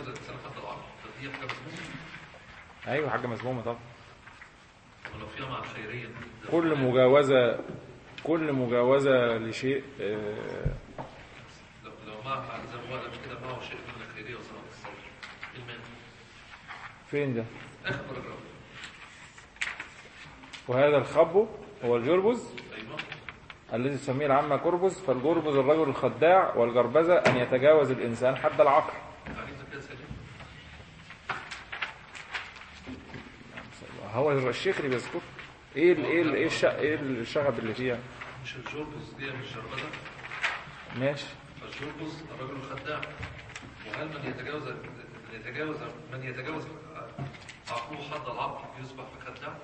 يتجاوز الانسان حد العقل فدي حاجه مذمومه ايوه حاجه مذمومه طبعا ولو فيها مع الخيريه ده كل مجاوزه كل مجاوزه لشيء آه، لو لو مع زي ما هو قال كده معه شيء من الخيريه وصلاه الصبر ايه المانع؟ فين ده اخر باراجراف وهذا الخب هو الجربز ايوه الذي تسميه العامة كربز فالجربز الرجل الخداع والجربزة أن يتجاوز الإنسان حد العقل تعريف كده سليم هو الشيخ اللي بيذكر ايه ال ايه ال ايه الش- ايه الشغب اللي فيها مش الجربز دي مش جربده ماشي الجربز الرجل الخداع وهل من يتجاوز من يتجاوز من يتجاوز عقله حد العقل يصبح بخداع؟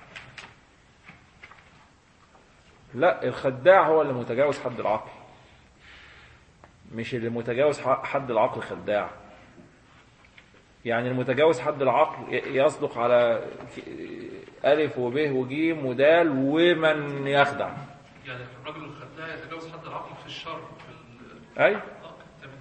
لا الخداع هو اللي متجاوز حد العقل مش اللي متجاوز ح- حد العقل خداع يعني المتجاوز حد العقل ي- يصدق على ك- ألف وب وجيم ودال ومن يخدع يعني الرجل الخداع يتجاوز حد العقل في الشر في ال... أي آه، تمام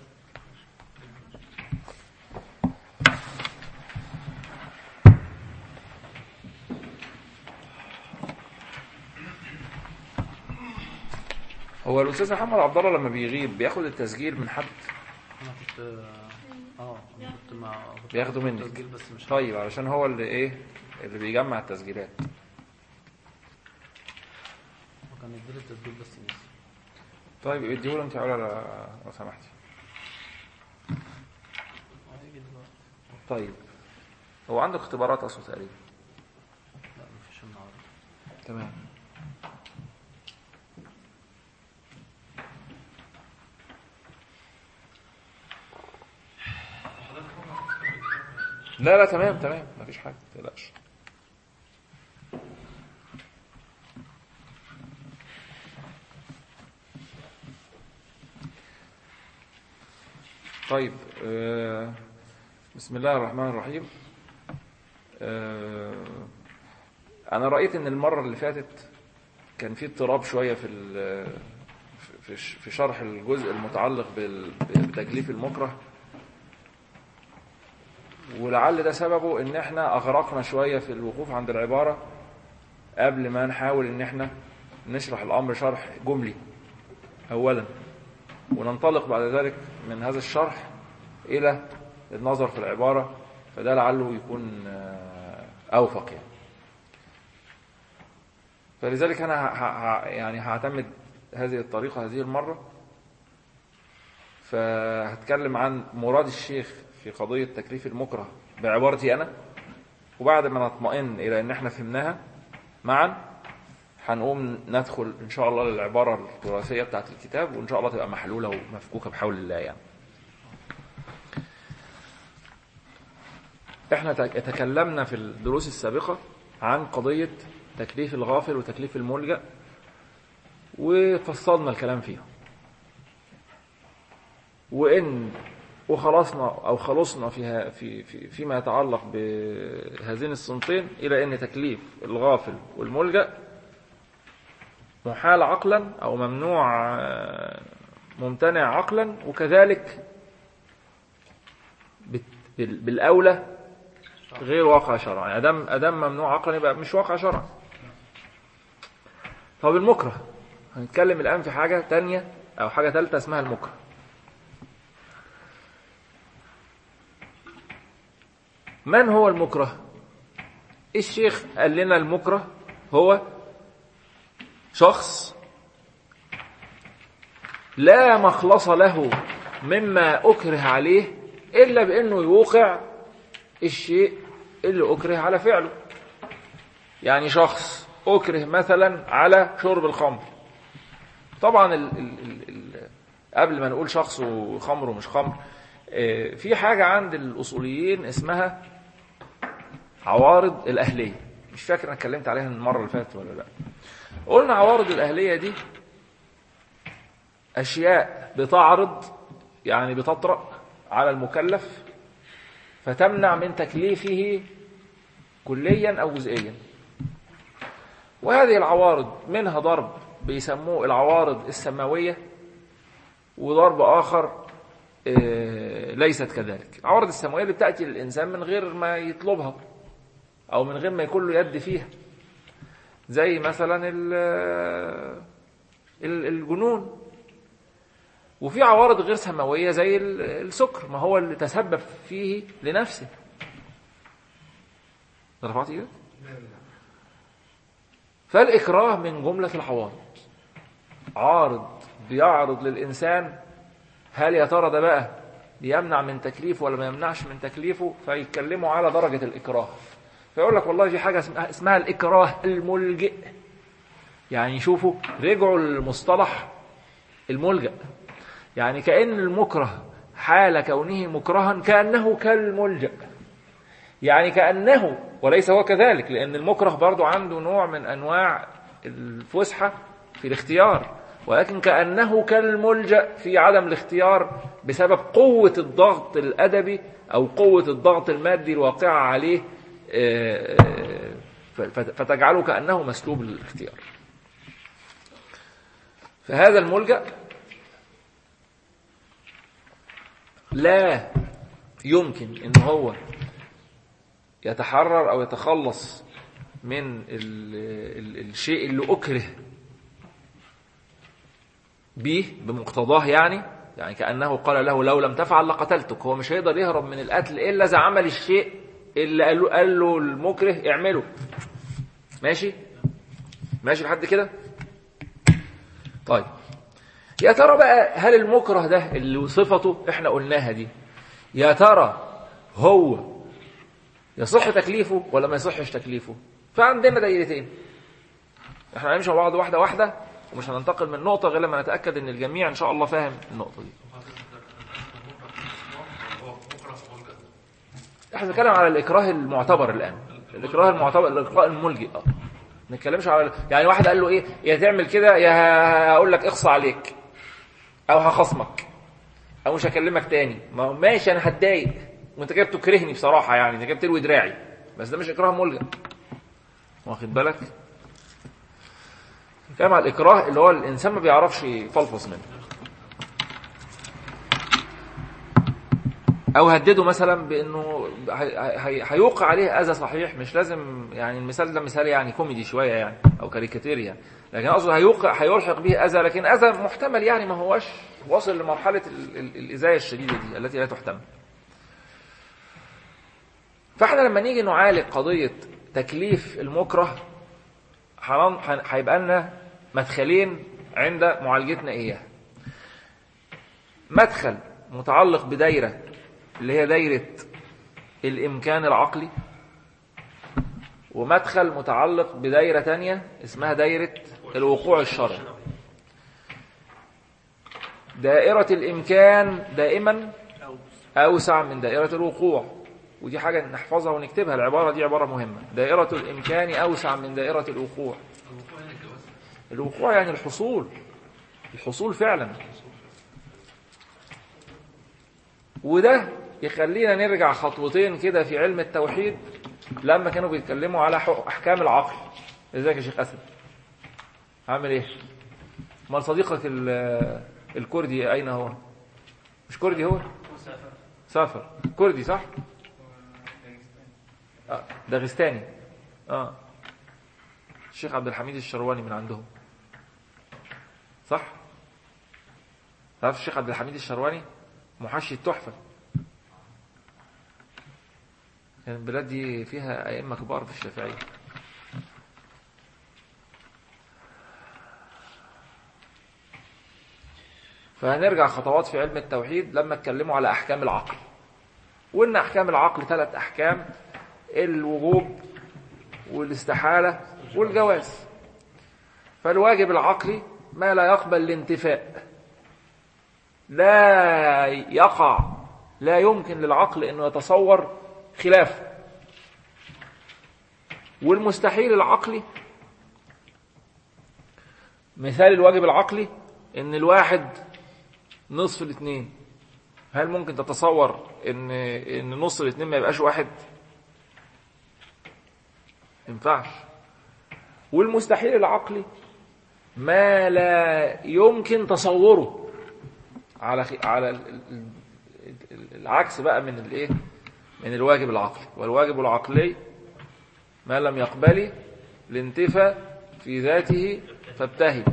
هو الأستاذ محمد عبد الله لما بيغيب بياخد التسجيل من حد انا كنت اه انا كنت مع كنت بياخدوا باخد منك. تسجيل بس مش طيب علشان هو اللي ايه اللي بيجمع التسجيلات كان يديلي التسجيل بس نسي طيب اديهوله انت يا علا لو سمحتي هيجي دلوقتي طيب هو عنده اختبارات اصلا تقريبا لا مفيش النهارده تمام لا لا تمام تمام مفيش حاجه ما تقلقش طيب آه، بسم الله الرحمن الرحيم آه، انا رايت ان المره اللي فاتت كان في اضطراب شويه في ال- في في شرح الجزء المتعلق بال- بتكليف المكره ولعل ده سببه ان احنا اغرقنا شويه في الوقوف عند العباره قبل ما نحاول ان احنا نشرح الامر شرح جملي اولا وننطلق بعد ذلك من هذا الشرح الى النظر في العباره فده لعله يكون آه، اوفق يعني فلذلك انا ه- ه- يعني هعتمد هذه الطريقه هذه المره فهتكلم عن مراد الشيخ في قضيه تكليف المكره بعبارتي انا وبعد ما نطمئن الى ان احنا فهمناها معا هنقوم ندخل ان شاء الله للعباره التراثيه بتاعت الكتاب وان شاء الله تبقى محلوله ومفكوكه بحول الله يعني احنا تك- تكلمنا في الدروس السابقه عن قضيه تكليف الغافل وتكليف الملجأ وفصلنا الكلام فيها وإن وخلصنا أو خلصنا فيها في في فيما يتعلق بهذين الصنفين إلى أن تكليف الغافل والملجأ محال عقلا أو ممنوع آه، ممتنع عقلا وكذلك بت- بال- بالأولى غير واقع شرعا ادام ادام ممنوع عقلا يبقى مش واقع شرعا طب المكره هنتكلم الان في حاجه تانية او حاجه ثالثه اسمها المكره من هو المكره الشيخ قال لنا المكره هو شخص لا مخلص له مما اكره عليه الا بانه يوقع الشيء اللي أكره على فعله يعني شخص أكره مثلا على شرب الخمر طبعا ال ال ال ال قبل ما نقول شخص وخمر ومش خمر آه، في حاجة عند الأصوليين اسمها عوارض الأهلية مش فاكر أنا اتكلمت عليها المرة اللي فاتت ولا لا قلنا عوارض الأهلية دي أشياء بتعرض يعني بتطرأ على المكلف فتمنع من تكليفه كليا أو جزئيا وهذه العوارض منها ضرب بيسموه العوارض السماوية وضرب آخر آه، ليست كذلك العوارض السماوية اللي بتأتي للإنسان من غير ما يطلبها أو من غير ما يكون له يد فيها زي مثلا ال- ال- الجنون وفي عوارض غير سماوية زي ال- السكر ما هو اللي تسبب فيه لنفسه رفعت ايدك فالإكراه من جملة العوارض عارض بيعرض للإنسان هل يا ترى ده بقى بيمنع من تكليفه ولا ما يمنعش من تكليفه فيتكلموا على درجة الإكراه فيقول لك والله في حاجة اسمها, اسمها الإكراه الملجئ يعني شوفوا رجعوا للمصطلح الملجأ يعني كأن المكره حال كونه مكرها كأنه كالملجأ يعني كأنه وليس هو كذلك لأن المكره برضو عنده نوع من أنواع الفسحة في الاختيار ولكن كأنه كالملجأ في عدم الاختيار بسبب قوة الضغط الأدبي أو قوة الضغط المادي الواقعة عليه آه، آه، ف- فتجعله كأنه مسلوب للاختيار فهذا الملجأ لا يمكن ان هو يتحرر او يتخلص من ال ال الشيء اللي اكره به بمقتضاه يعني يعني كانه قال له لو لم تفعل لقتلتك هو مش هيقدر يهرب من القتل الا اذا عمل الشيء اللي قال له, قال له المكره اعمله ماشي ماشي لحد كده طيب يا ترى بقى هل المكره ده اللي صفته احنا قلناها دي يا ترى هو يصح تكليفه ولا ما يصحش تكليفه فعندنا دايرتين احنا هنمشي مع بعض واحده واحده ومش هننتقل من نقطه غير لما نتاكد ان الجميع ان شاء الله فاهم النقطه دي هو مكره ملجأ احنا بنتكلم على الاكراه المعتبر الان الاكراه المعتبر الاكراه الملجئ اه ما نتكلمش على يعني واحد قال له ايه يا تعمل كده يا هقول لك اخصى عليك او هخصمك او مش هكلمك تاني ما هو ماشي انا هتضايق وانت كده بتكرهني بصراحه يعني انت كده بتلوي دراعي بس ده مش اكراه ملجأ واخد بالك كلام على الاكراه اللي هو الانسان ما بيعرفش يفلفص منه او هدده مثلا بانه هي- هي- هيوقع عليه اذى صحيح مش لازم يعني المثال ده مثال يعني كوميدي شويه يعني او كاريكاتيري يعني لكن اقصد هيوقع هيلحق به اذى لكن اذى محتمل يعني ما هوش واصل لمرحله ال- ال- الاذايه الشديده دي التي لا تحتمل فاحنا لما نيجي نعالج قضيه تكليف المكره هنن- هن- هيبقى لنا مدخلين عند معالجتنا اياه مدخل متعلق بدايره اللي هي دايرة الإمكان العقلي ومدخل متعلق بدايرة تانية اسمها دايرة الوقوع الشرعي دائرة الإمكان دائما أوسع من دائرة الوقوع ودي حاجة نحفظها ونكتبها العبارة دي عبارة مهمة دائرة الإمكان أوسع من دائرة الوقوع الوقوع يعني الجواز الوقوع يعني الحصول الحصول فعلا وده يخلينا نرجع خطوتين كده في علم التوحيد لما كانوا بيتكلموا على حق- احكام العقل ازيك يا شيخ اسد عامل ايه امال صديقك ال- الكردي اين هو مش كردي هو سافر كردي صح آه، داغستاني اه الشيخ عبد الحميد الشرواني من عندهم صح تعرف الشيخ عبد الحميد الشرواني محشي التحفة كان البلاد دي فيها أئمة كبار في الشافعية فهنرجع خطوات في علم التوحيد لما اتكلموا على أحكام العقل وإن أحكام العقل ثلاث أحكام الوجوب والاستحالة والجواز فالواجب العقلي ما لا يقبل الانتفاء لا يقع لا يمكن للعقل انه يتصور خلافه والمستحيل العقلي مثال الواجب العقلي ان الواحد نصف الاثنين هل ممكن تتصور ان ان نص الاثنين ما يبقاش واحد ينفعش والمستحيل العقلي ما لا يمكن تصوره على خ... على ال- ال- العكس بقى من الايه من الواجب العقلي والواجب العقلي ما لم يقبل الانتفى في ذاته فابتهل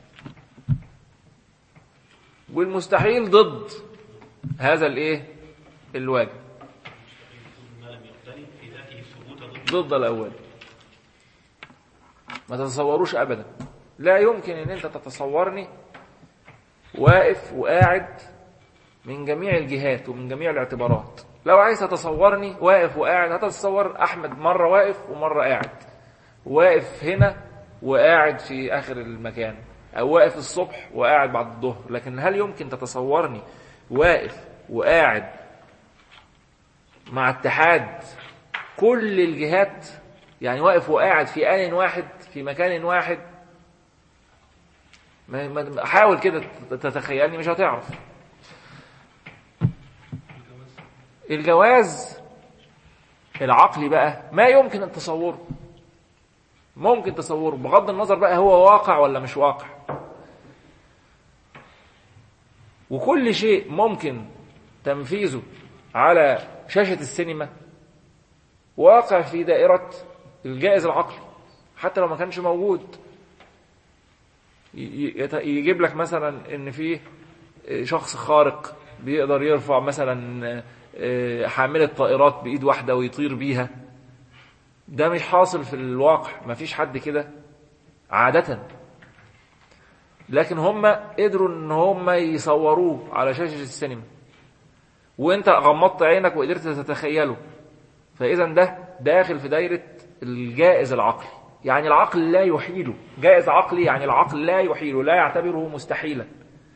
والمستحيل ضد هذا الايه الواجب ما لم يقترن في ذاته الثبوت ضد ضد الاول ما تتصوروش ابدا لا يمكن ان انت تتصورني واقف وقاعد من جميع الجهات ومن جميع الاعتبارات لو عايز تتصورني واقف وقاعد هتتصور احمد مره واقف ومره قاعد واقف هنا وقاعد في اخر المكان او واقف الصبح وقاعد بعد الظهر لكن هل يمكن تتصورني واقف وقاعد مع اتحاد كل الجهات يعني واقف وقاعد في آن واحد في مكان واحد ما ما- حاول كده تتخيلني مش هتعرف الجواز العقلي بقى ما يمكن التصوره ممكن تصوره بغض النظر بقى هو واقع ولا مش واقع وكل شيء ممكن تنفيذه على شاشة السينما واقع في دائرة الجائز العقلي حتى لو ما كانش موجود ي- ي- يت- يجيب لك مثلا ان في شخص خارق بيقدر يرفع مثلا آه، حاملة طائرات بإيد واحدة ويطير بيها ده مش حاصل في الواقع ما فيش حد كده عادة لكن هم قدروا ان هم يصوروه على شاشة السينما وانت غمضت عينك وقدرت تتخيله فاذا ده داخل في دايرة الجائز العقلي يعني العقل لا يحيله جائز عقلي يعني العقل لا يحيله لا يعتبره مستحيلا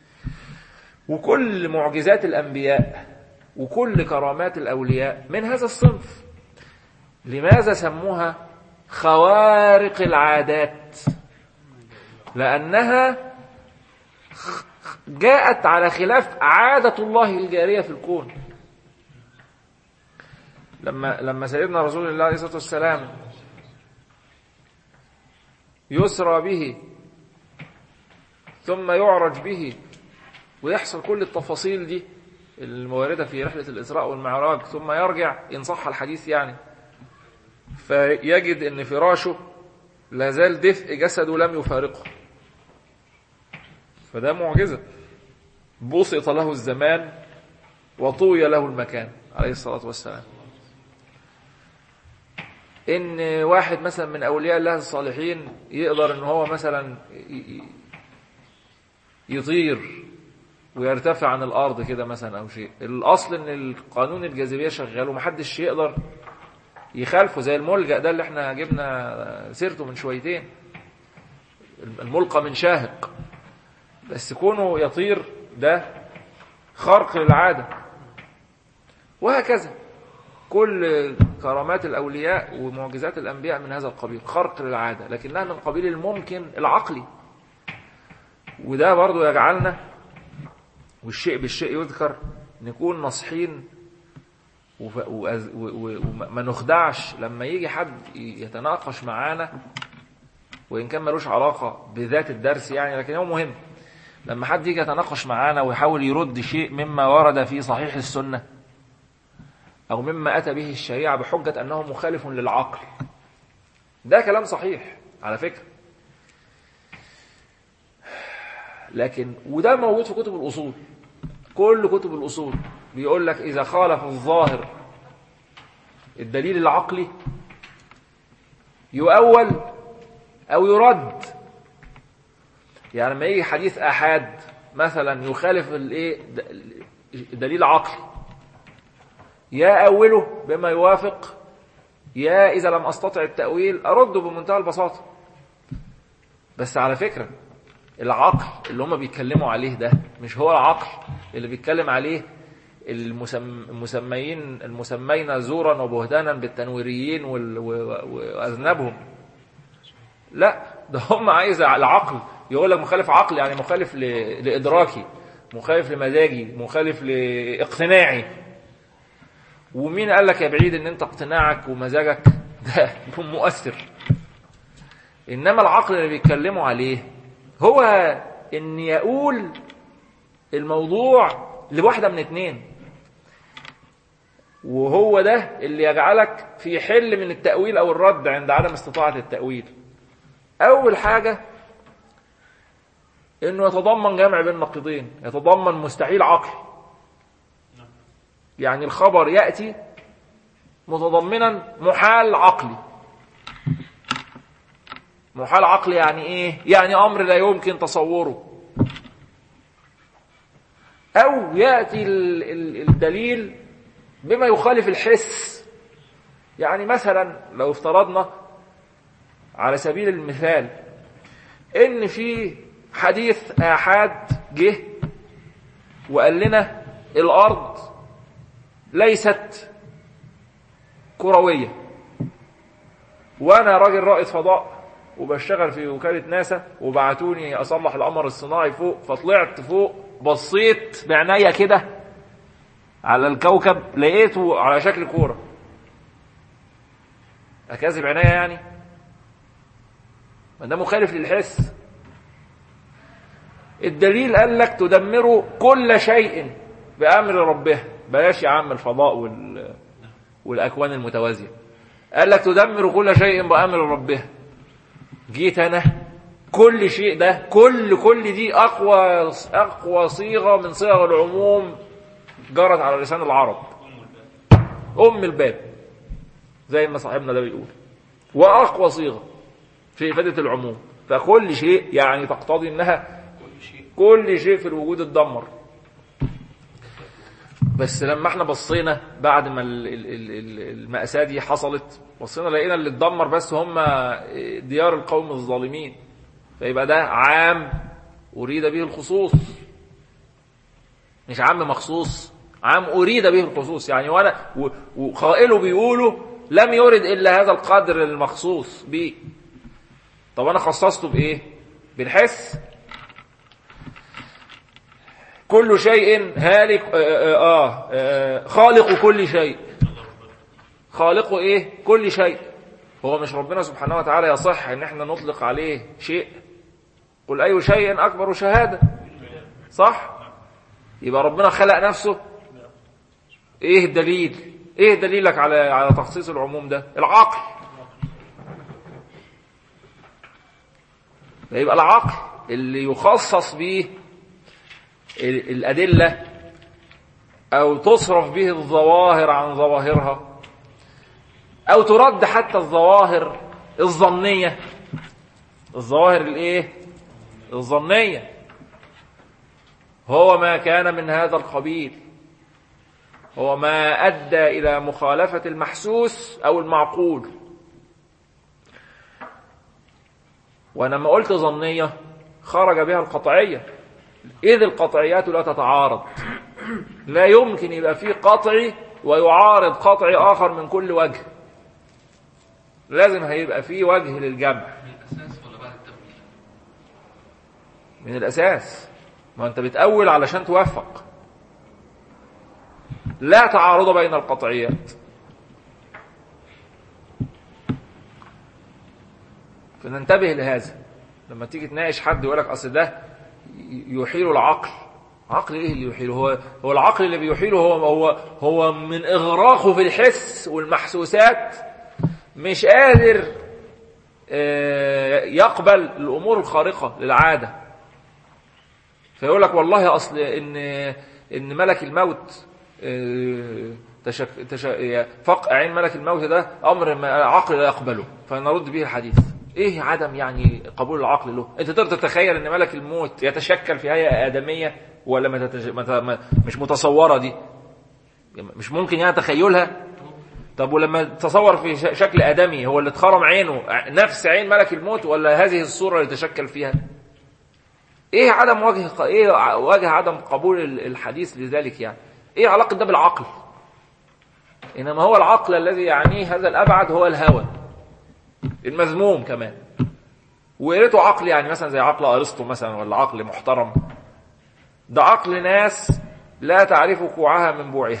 وكل معجزات الأنبياء وكل كرامات الأولياء من هذا الصنف لماذا سموها خوارق العادات لأنها جاءت على خلاف عادة الله الجارية في الكون لما لما سيدنا رسول الله عليه الصلاة والسلام يسرى به ثم يعرج به ويحصل كل التفاصيل دي المواردة في رحلة الإسراء والمعراج ثم يرجع إن صح الحديث يعني فيجد أن فراشه لا زال دفء جسده لم يفارقه فده معجزة بسط له الزمان وطوي له المكان عليه الصلاة والسلام ان واحد مثلا من اولياء الله الصالحين يقدر ان هو مثلا ي- ي- يطير ويرتفع عن الارض كده مثلا او شيء الاصل ان القانون الجاذبيه شغال ومحدش يقدر يخالفه زي الملجأ ده اللي احنا جبنا سيرته من شويتين الملقى من شاهق بس كونه يطير ده خرق للعاده وهكذا كل كرامات الأولياء ومعجزات الأنبياء من هذا القبيل خرق للعادة لكنها من قبيل الممكن العقلي وده برضو يجعلنا والشيء بالشيء يذكر نكون نصحين وف- وأز- و- و- وما نخدعش لما يجي حد يتناقش معانا وإن كان ملوش علاقة بذات الدرس يعني لكن هو مهم لما حد يجي يتناقش معانا ويحاول يرد شيء مما ورد في صحيح السنة أو مما أتى به الشريعة بحجة أنه مخالف للعقل ده كلام صحيح على فكرة لكن وده موجود في كتب الأصول كل كتب الأصول بيقول لك إذا خالف الظاهر الدليل العقلي يؤول أو يرد يعني لما يجي حديث أحاد مثلا يخالف الايه دليل عقلي يا أوله بما يوافق يا إذا لم أستطع التأويل أرده بمنتهى البساطة بس على فكرة العقل اللي هم بيتكلموا عليه ده مش هو العقل اللي بيتكلم عليه المسم... المسميين المسمين زورا وبهتانا بالتنويريين وال... و... وأذنبهم لا ده هم عايز العقل يقول لك مخالف عقل يعني مخالف ل... لإدراكي مخالف لمزاجي مخالف لاقتناعي ومين قال لك يا بعيد ان انت اقتناعك ومزاجك ده يكون مؤثر انما العقل اللي بيتكلموا عليه هو ان يقول الموضوع لواحدة من اتنين وهو ده اللي يجعلك في حل من التأويل أو الرد عند عدم استطاعة التأويل أول حاجة إنه يتضمن جمع بين نقيضين يتضمن مستحيل عقلي يعني الخبر يأتي متضمنا محال عقلي محال عقلي يعني ايه يعني امر لا يمكن تصوره او ياتي ال- ال- الدليل بما يخالف الحس يعني مثلا لو افترضنا على سبيل المثال ان في حديث احاد جه وقال لنا الارض ليست كرويه وانا راجل رائد فضاء وبشتغل في وكاله ناسا وبعتوني اصلح القمر الصناعي فوق فطلعت فوق بصيت بعناية كده على الكوكب لقيته على شكل كوره اكاذب عناية يعني ما ده مخالف للحس الدليل قال لك تدمر كل شيء بأمر ربها بلاش يا عم الفضاء وال... والأكوان المتوازية قال لك تدمر كل شيء بأمر ربها جيت أنا كل شيء ده كل كل دي أقوى أقوى صيغة من صيغ العموم جرت على لسان العرب أم الباب زي ما صاحبنا ده بيقول وأقوى صيغة في إفادة العموم فكل شيء يعني تقتضي إنها كل شيء في الوجود اتدمر بس لما احنا بصينا بعد ما ال- ال- ال- ال- المأساة دي حصلت بصينا لقينا اللي اتدمر بس هم ديار القوم الظالمين فيبقى ده عام أريد به الخصوص مش عام مخصوص عام أريد به الخصوص يعني وأنا و- وقائله بيقولوا لم يرد إلا هذا القدر المخصوص به طب أنا خصصته بإيه؟ بالحس كل شيء هالك آه, آه, آه خالق كل شيء خالقه ايه كل شيء هو مش ربنا سبحانه وتعالى يصح ان احنا نطلق عليه شيء قل اي شيء اكبر شهادة صح يبقى ربنا خلق نفسه ايه الدليل ايه دليلك على على تخصيص العموم ده العقل يبقى العقل اللي يخصص به ال- الأدلة أو تصرف به الظواهر عن ظواهرها أو ترد حتى الظواهر الظنية الظواهر الإيه؟ الظنية هو ما كان من هذا القبيل هو ما أدى إلى مخالفة المحسوس أو المعقول وأنا ما قلت ظنية خرج بها القطعية إذ القطعيات لا تتعارض لا يمكن يبقى فيه قطعي ويعارض قطعي آخر من كل وجه لازم هيبقى فيه وجه للجمع من الأساس ولا بعد التأويل؟ من الأساس ما أنت بتأول علشان توفق لا تعارض بين القطعيات فننتبه لهذا لما تيجي تناقش حد يقول لك أصل ده يحيل العقل عقل ايه اللي يحيله هو هو العقل اللي بيحيله هو هو هو من اغراقه في الحس والمحسوسات مش قادر آه، يقبل الامور الخارقه للعاده فيقول لك والله اصل ان ان ملك الموت آه، تشك تش فقع عين ملك الموت ده امر ما عقل لا يقبله فنرد به الحديث ايه عدم يعني قبول العقل له انت تقدر تتخيل ان ملك الموت يتشكل في هيئه ادميه ولا ما تتج... ما ت... ما... مش متصوره دي مش ممكن يعني تخيلها طب ولما تصور في ش- شكل ادمي هو اللي اتخرم عينه نفس عين ملك الموت ولا هذه الصوره اللي تشكل فيها ايه عدم وجه ايه ع- وجه عدم قبول ال- الحديث لذلك يعني ايه علاقه ده بالعقل انما هو العقل الذي يعنيه هذا الابعد هو الهوى المذموم كمان ويا ريته عقل يعني مثلا زي عقل ارسطو مثلا ولا عقل محترم ده عقل ناس لا تعرف كوعها من بوعها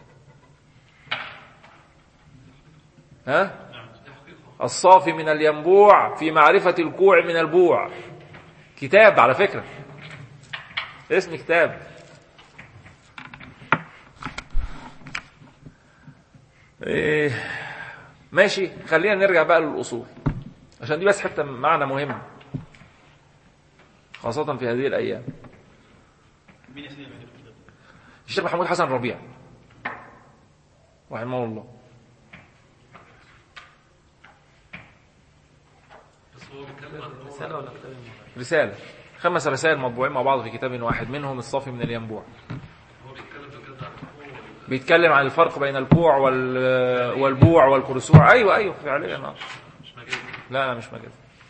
ها الصافي من الينبوع في معرفة الكوع من البوع كتاب على فكرة اسم كتاب إيه ماشي خلينا نرجع بقى للأصول عشان دي بس حتى معنى مهم خاصة في هذه الأيام مين يا سيدي اللي كتب الكتاب؟ الشيخ محمود حسن ربيع رحمه الله بس هو بيتكلم عن رسالة ولا كتاب المهم؟ رسالة خمس رسائل مطبوعين مع بعض في كتاب واحد منهم الصافي من الينبوع هو بيتكلم بجد عن الحقوق ولا- بيتكلم عن الفرق بين الكوع وال والبوع والكرسوع ايوه ايوه فعليا آه. مش مجاز لا لا مش مجاز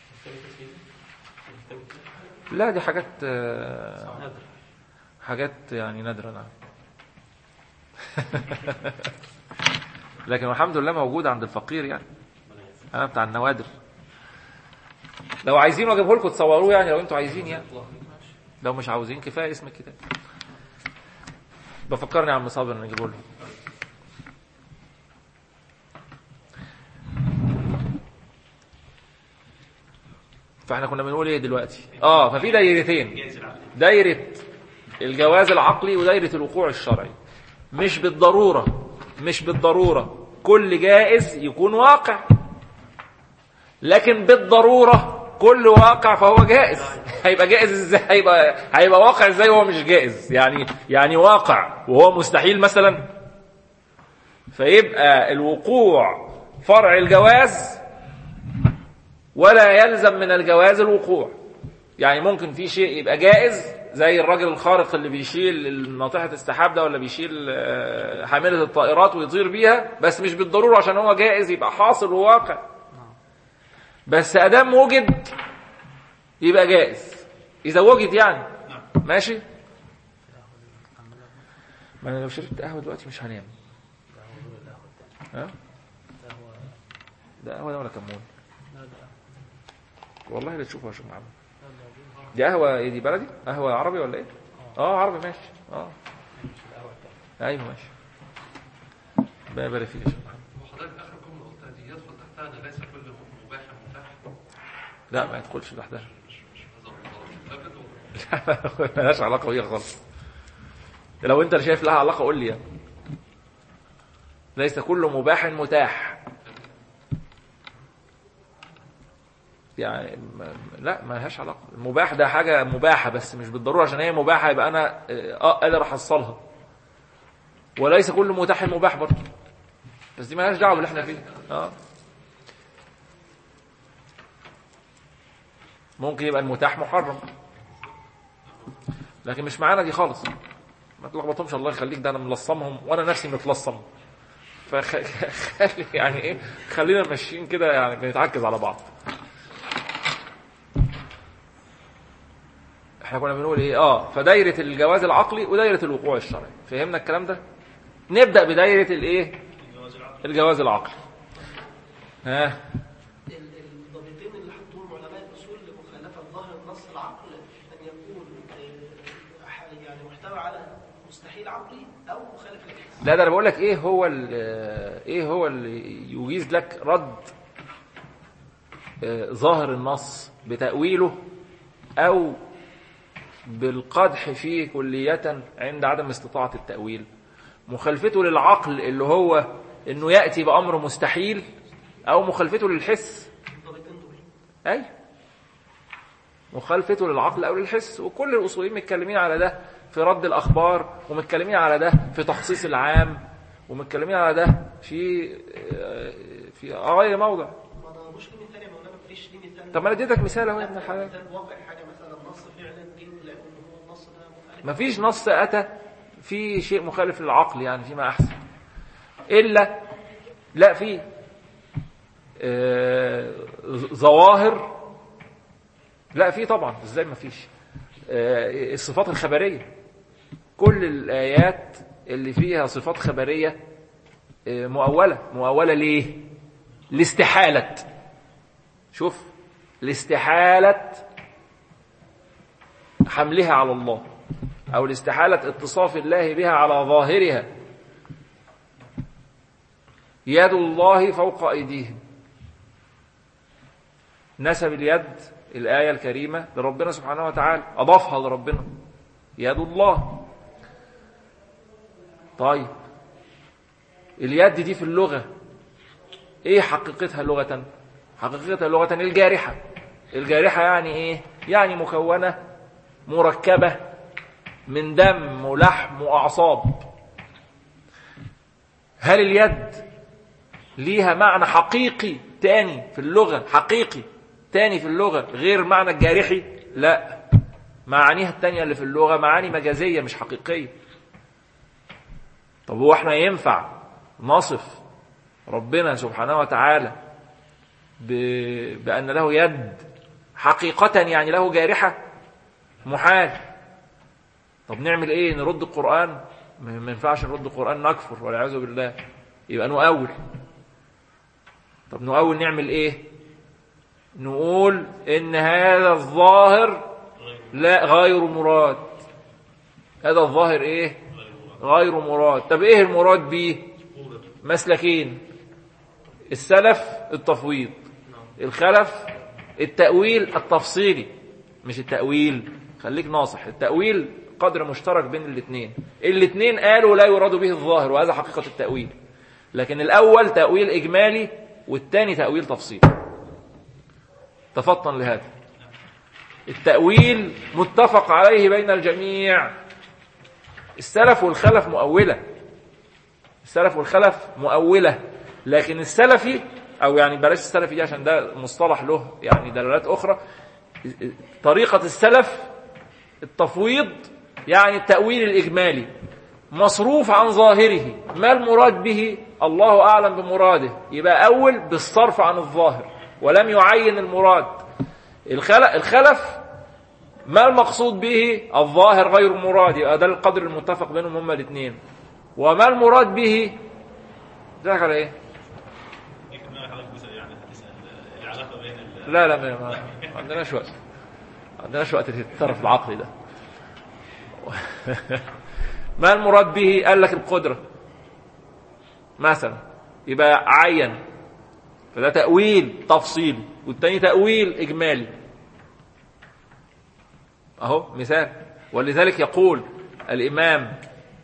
لا دي حاجات آه، نادر حاجات يعني نادرة نعم لكن الحمد لله موجود عند الفقير يعني انا بتاع النوادر لو عايزين اجيبه لكم تصوروه يعني لو انتوا عايزين يعني لو مش عاوزين كفايه اسم الكتاب بفكرني يا عم صابر نجيبه له فاحنا كنا بنقول ايه دلوقتي اه ففي دايرتين جائز العقل دايرة الجواز العقلي ودايرة الوقوع الشرعي مش بالضرورة مش بالضرورة كل جائز يكون واقع لكن بالضرورة كل واقع فهو جائز هيبقى جائز ازاي هيبقى هيبقى واقع ازاي وهو مش جائز يعني يعني واقع وهو مستحيل مثلا فيبقى الوقوع فرع الجواز ولا يلزم من الجواز الوقوع يعني ممكن في شيء يبقى جائز زي الراجل الخارق اللي بيشيل ناطحة السحاب ده ولا بيشيل آه، حاملة الطائرات ويطير بيها بس مش بالضرورة عشان هو جائز يبقى حاصل وواقع بس أدام وجد يبقى جائز إذا وجد يعني ماشي ما أنا لو شربت قهوة دلوقتي مش هنام ها ده قهوة ده ولا كمون والله اللي تشوفه يا شيخ محمد دي قهوة ايه دي بلدي؟ قهوة عربي ولا ايه؟ اه عربي ماشي اه ايوه ماشي بقى بارك فيك يا شيخ محمد وحضرتك اخر جمله قلتها دي يدخل تحتها ان ليس كل مباح متاح لا ما يدخلش تحتها مش مش هذا الغلط ابدا ولا- ملهاش علاقة بيها خالص لو انت اللي شايف لها علاقة قول لي يعني. ليس كل مباح متاح يعني ما- لا ما لهاش علاقة المباح ده حاجة مباحة بس مش بالضرورة عشان هي مباحة يبقى أنا اه قادر أحصلها وليس كل متاح مباح برضه بس دي مالهاش دعوة باللي احنا فيه اه ممكن يبقى المتاح محرم لكن مش معانا دي خالص ما تلخبطهمش الله يخليك ده انا ملصمهم وانا نفسي متلصم فخلي يعني ايه خلينا ماشيين كده يعني بنتعكز على بعض احنا كنا بنقول ايه اه فدايره الجواز العقلي ودايره الوقوع الشرعي فهمنا الكلام ده نبدا بدايره الايه الجواز العقل الجواز العقلي ها الضابطين اللي حطوهم علماء الاصول لمخالفه ظاهر نص العقل ان يكون آه، ح- يعني محتوى على مستحيل عقلي او مخالف للحس لا ده انا بقول لك ايه هو ال- ايه هو اللي يجيز لك رد آه، ظاهر النص بتأويله او بالقدح فيه كلية عند عدم استطاعة التأويل مخالفته للعقل اللي هو انه يأتي بأمر مستحيل او مخالفته للحس الضابطين دول اي مخالفته للعقل او للحس وكل الاصوليين متكلمين على ده في رد الاخبار ومتكلمين على ده في تخصيص العام ومتكلمين على ده في آه، في غير موضع ما انا مش ليه مثال يا مولانا مفيش ليه مثال طب ما انا اديتك مثال اهو يا ابن الحلال مثال واقع حاجه مثلا نص فعلا دين لان هو النص ده مخالف ما فيش نص اتى في شيء مخالف للعقل يعني فيما احسن الا لا في آه، ظواهر لا في طبعا ازاي ما فيش آه، الصفات الخبريه كل الايات اللي فيها صفات خبريه آه، مؤوله مؤوله ليه لاستحاله شوف لاستحاله حملها على الله أو لاستحالة اتصاف الله بها على ظاهرها يد الله فوق أيديهم نسب اليد الآية الكريمة لربنا سبحانه وتعالى أضافها لربنا يد الله طيب اليد دي في اللغة ايه حقيقتها لغة حقيقتها لغة الجارحة الجارحة يعني ايه يعني مكونة مركبة من دم ولحم وأعصاب هل اليد ليها معنى حقيقي تاني في اللغة حقيقي تاني في اللغة غير معنى الجارحي لا معانيها التانية اللي في اللغة معاني مجازية مش حقيقية طب هو احنا ينفع نصف ربنا سبحانه وتعالى ب... بأن له يد حقيقة يعني له جارحة محال طب نعمل ايه نرد القرآن ما ما ينفعش نرد القرآن نكفر والعياذ بالله يبقى نؤول طب نؤول نعمل ايه نقول ان هذا الظاهر لا غير مراد هذا الظاهر ايه غير مراد طب ايه المراد بيه مسلكين السلف التفويض الخلف التأويل التفصيلي مش التأويل خليك ناصح التأويل قدر مشترك بين الاثنين الاثنين قالوا لا يراد به الظاهر وهذا حقيقة التأويل لكن الأول تأويل إجمالي والثاني تأويل تفصيلي تفطن لهذا التأويل متفق عليه بين الجميع السلف والخلف مؤولة السلف والخلف مؤولة لكن السلفي أو يعني بلاش السلفي دي عشان ده مصطلح له يعني دلالات أخرى طريقة السلف التفويض يعني التأويل الإجمالي مصروف عن ظاهره ما المراد به الله أعلم بمراده يبقى أول بالصرف عن الظاهر ولم يعين المراد الخلف, الخلف ما المقصود به الظاهر غير مراد يبقى ده القدر المتفق بينهم هما الاثنين وما المراد به ذاك على ايه يمكن ما حضرتك بتسأل يعني هتسأل العلاقة بين ال- لا لا ما ما- ما عندناش وقت ما عندناش وقت للطرف العقلي ده ما المراد به قال لك القدرة مثلا يبقى عين فده تأويل تفصيلي والتاني تأويل إجمالي أهو مثال ولذلك يقول الإمام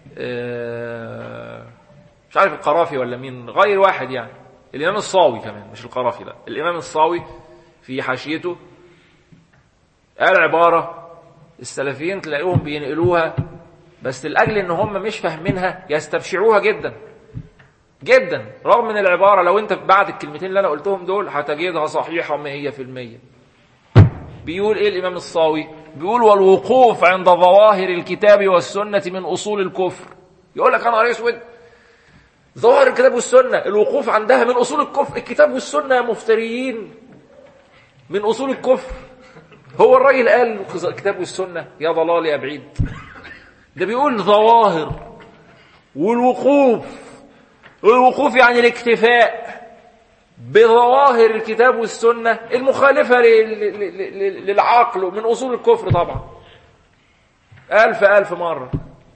آه، مش عارف القرافي ولا مين غير واحد يعني الإمام الصاوي كمان مش القرافي لا الإمام الصاوي في حاشيته قال عبارة السلفيين تلاقيهم بينقلوها بس لأجل إن هم مش فاهمينها يستبشعوها جدا جدا رغم من العبارة لو أنت بعد الكلمتين اللي أنا قلتهم دول هتجدها صحيحة مئة في المية بيقول إيه الإمام الصاوي بيقول والوقوف عند ظواهر الكتاب والسنة من أصول الكفر يقول لك أنا نهار أسود ظواهر الكتاب والسنة الوقوف عندها من أصول الكفر الكتاب والسنة يا مفتريين من أصول الكفر هو الراجل قال الكتاب والسنة يا ضلال يا بعيد ده بيقول ظواهر والوقوف الوقوف يعني الاكتفاء بظواهر الكتاب والسنة المخالفة ل- ل- ل- ل- للعقل من أصول الكفر طبعا ألف ألف مرة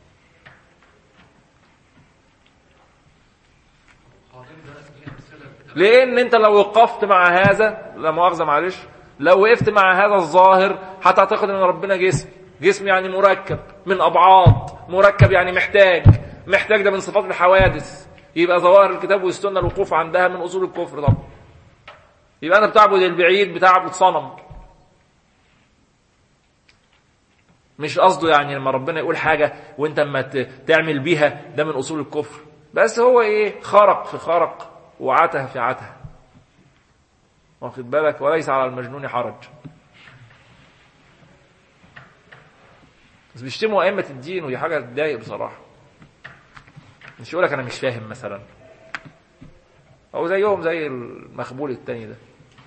حاضرين بقى دي امثله بتاع- لان انت لو وقفت مع هذا لا مؤاخذه معلش لو وقفت مع هذا الظاهر هتعتقد ان ربنا جسم جسم يعني مركب من ابعاد مركب يعني محتاج محتاج ده من صفات الحوادث يبقى ظواهر الكتاب والسنه الوقوف عندها من اصول الكفر طبعا يبقى انا بتعبد البعيد بتعبد صنم مش قصده يعني لما ربنا يقول حاجة وانت اما ت- تعمل بيها ده من اصول الكفر بس هو ايه خرق في خرق وعته في عته واخد بالك وليس على المجنون حرج بس بيشتموا ائمة الدين ودي حاجة تضايق بصراحة مش يقول لك انا مش فاهم مثلا او زيهم زي المخبول التاني ده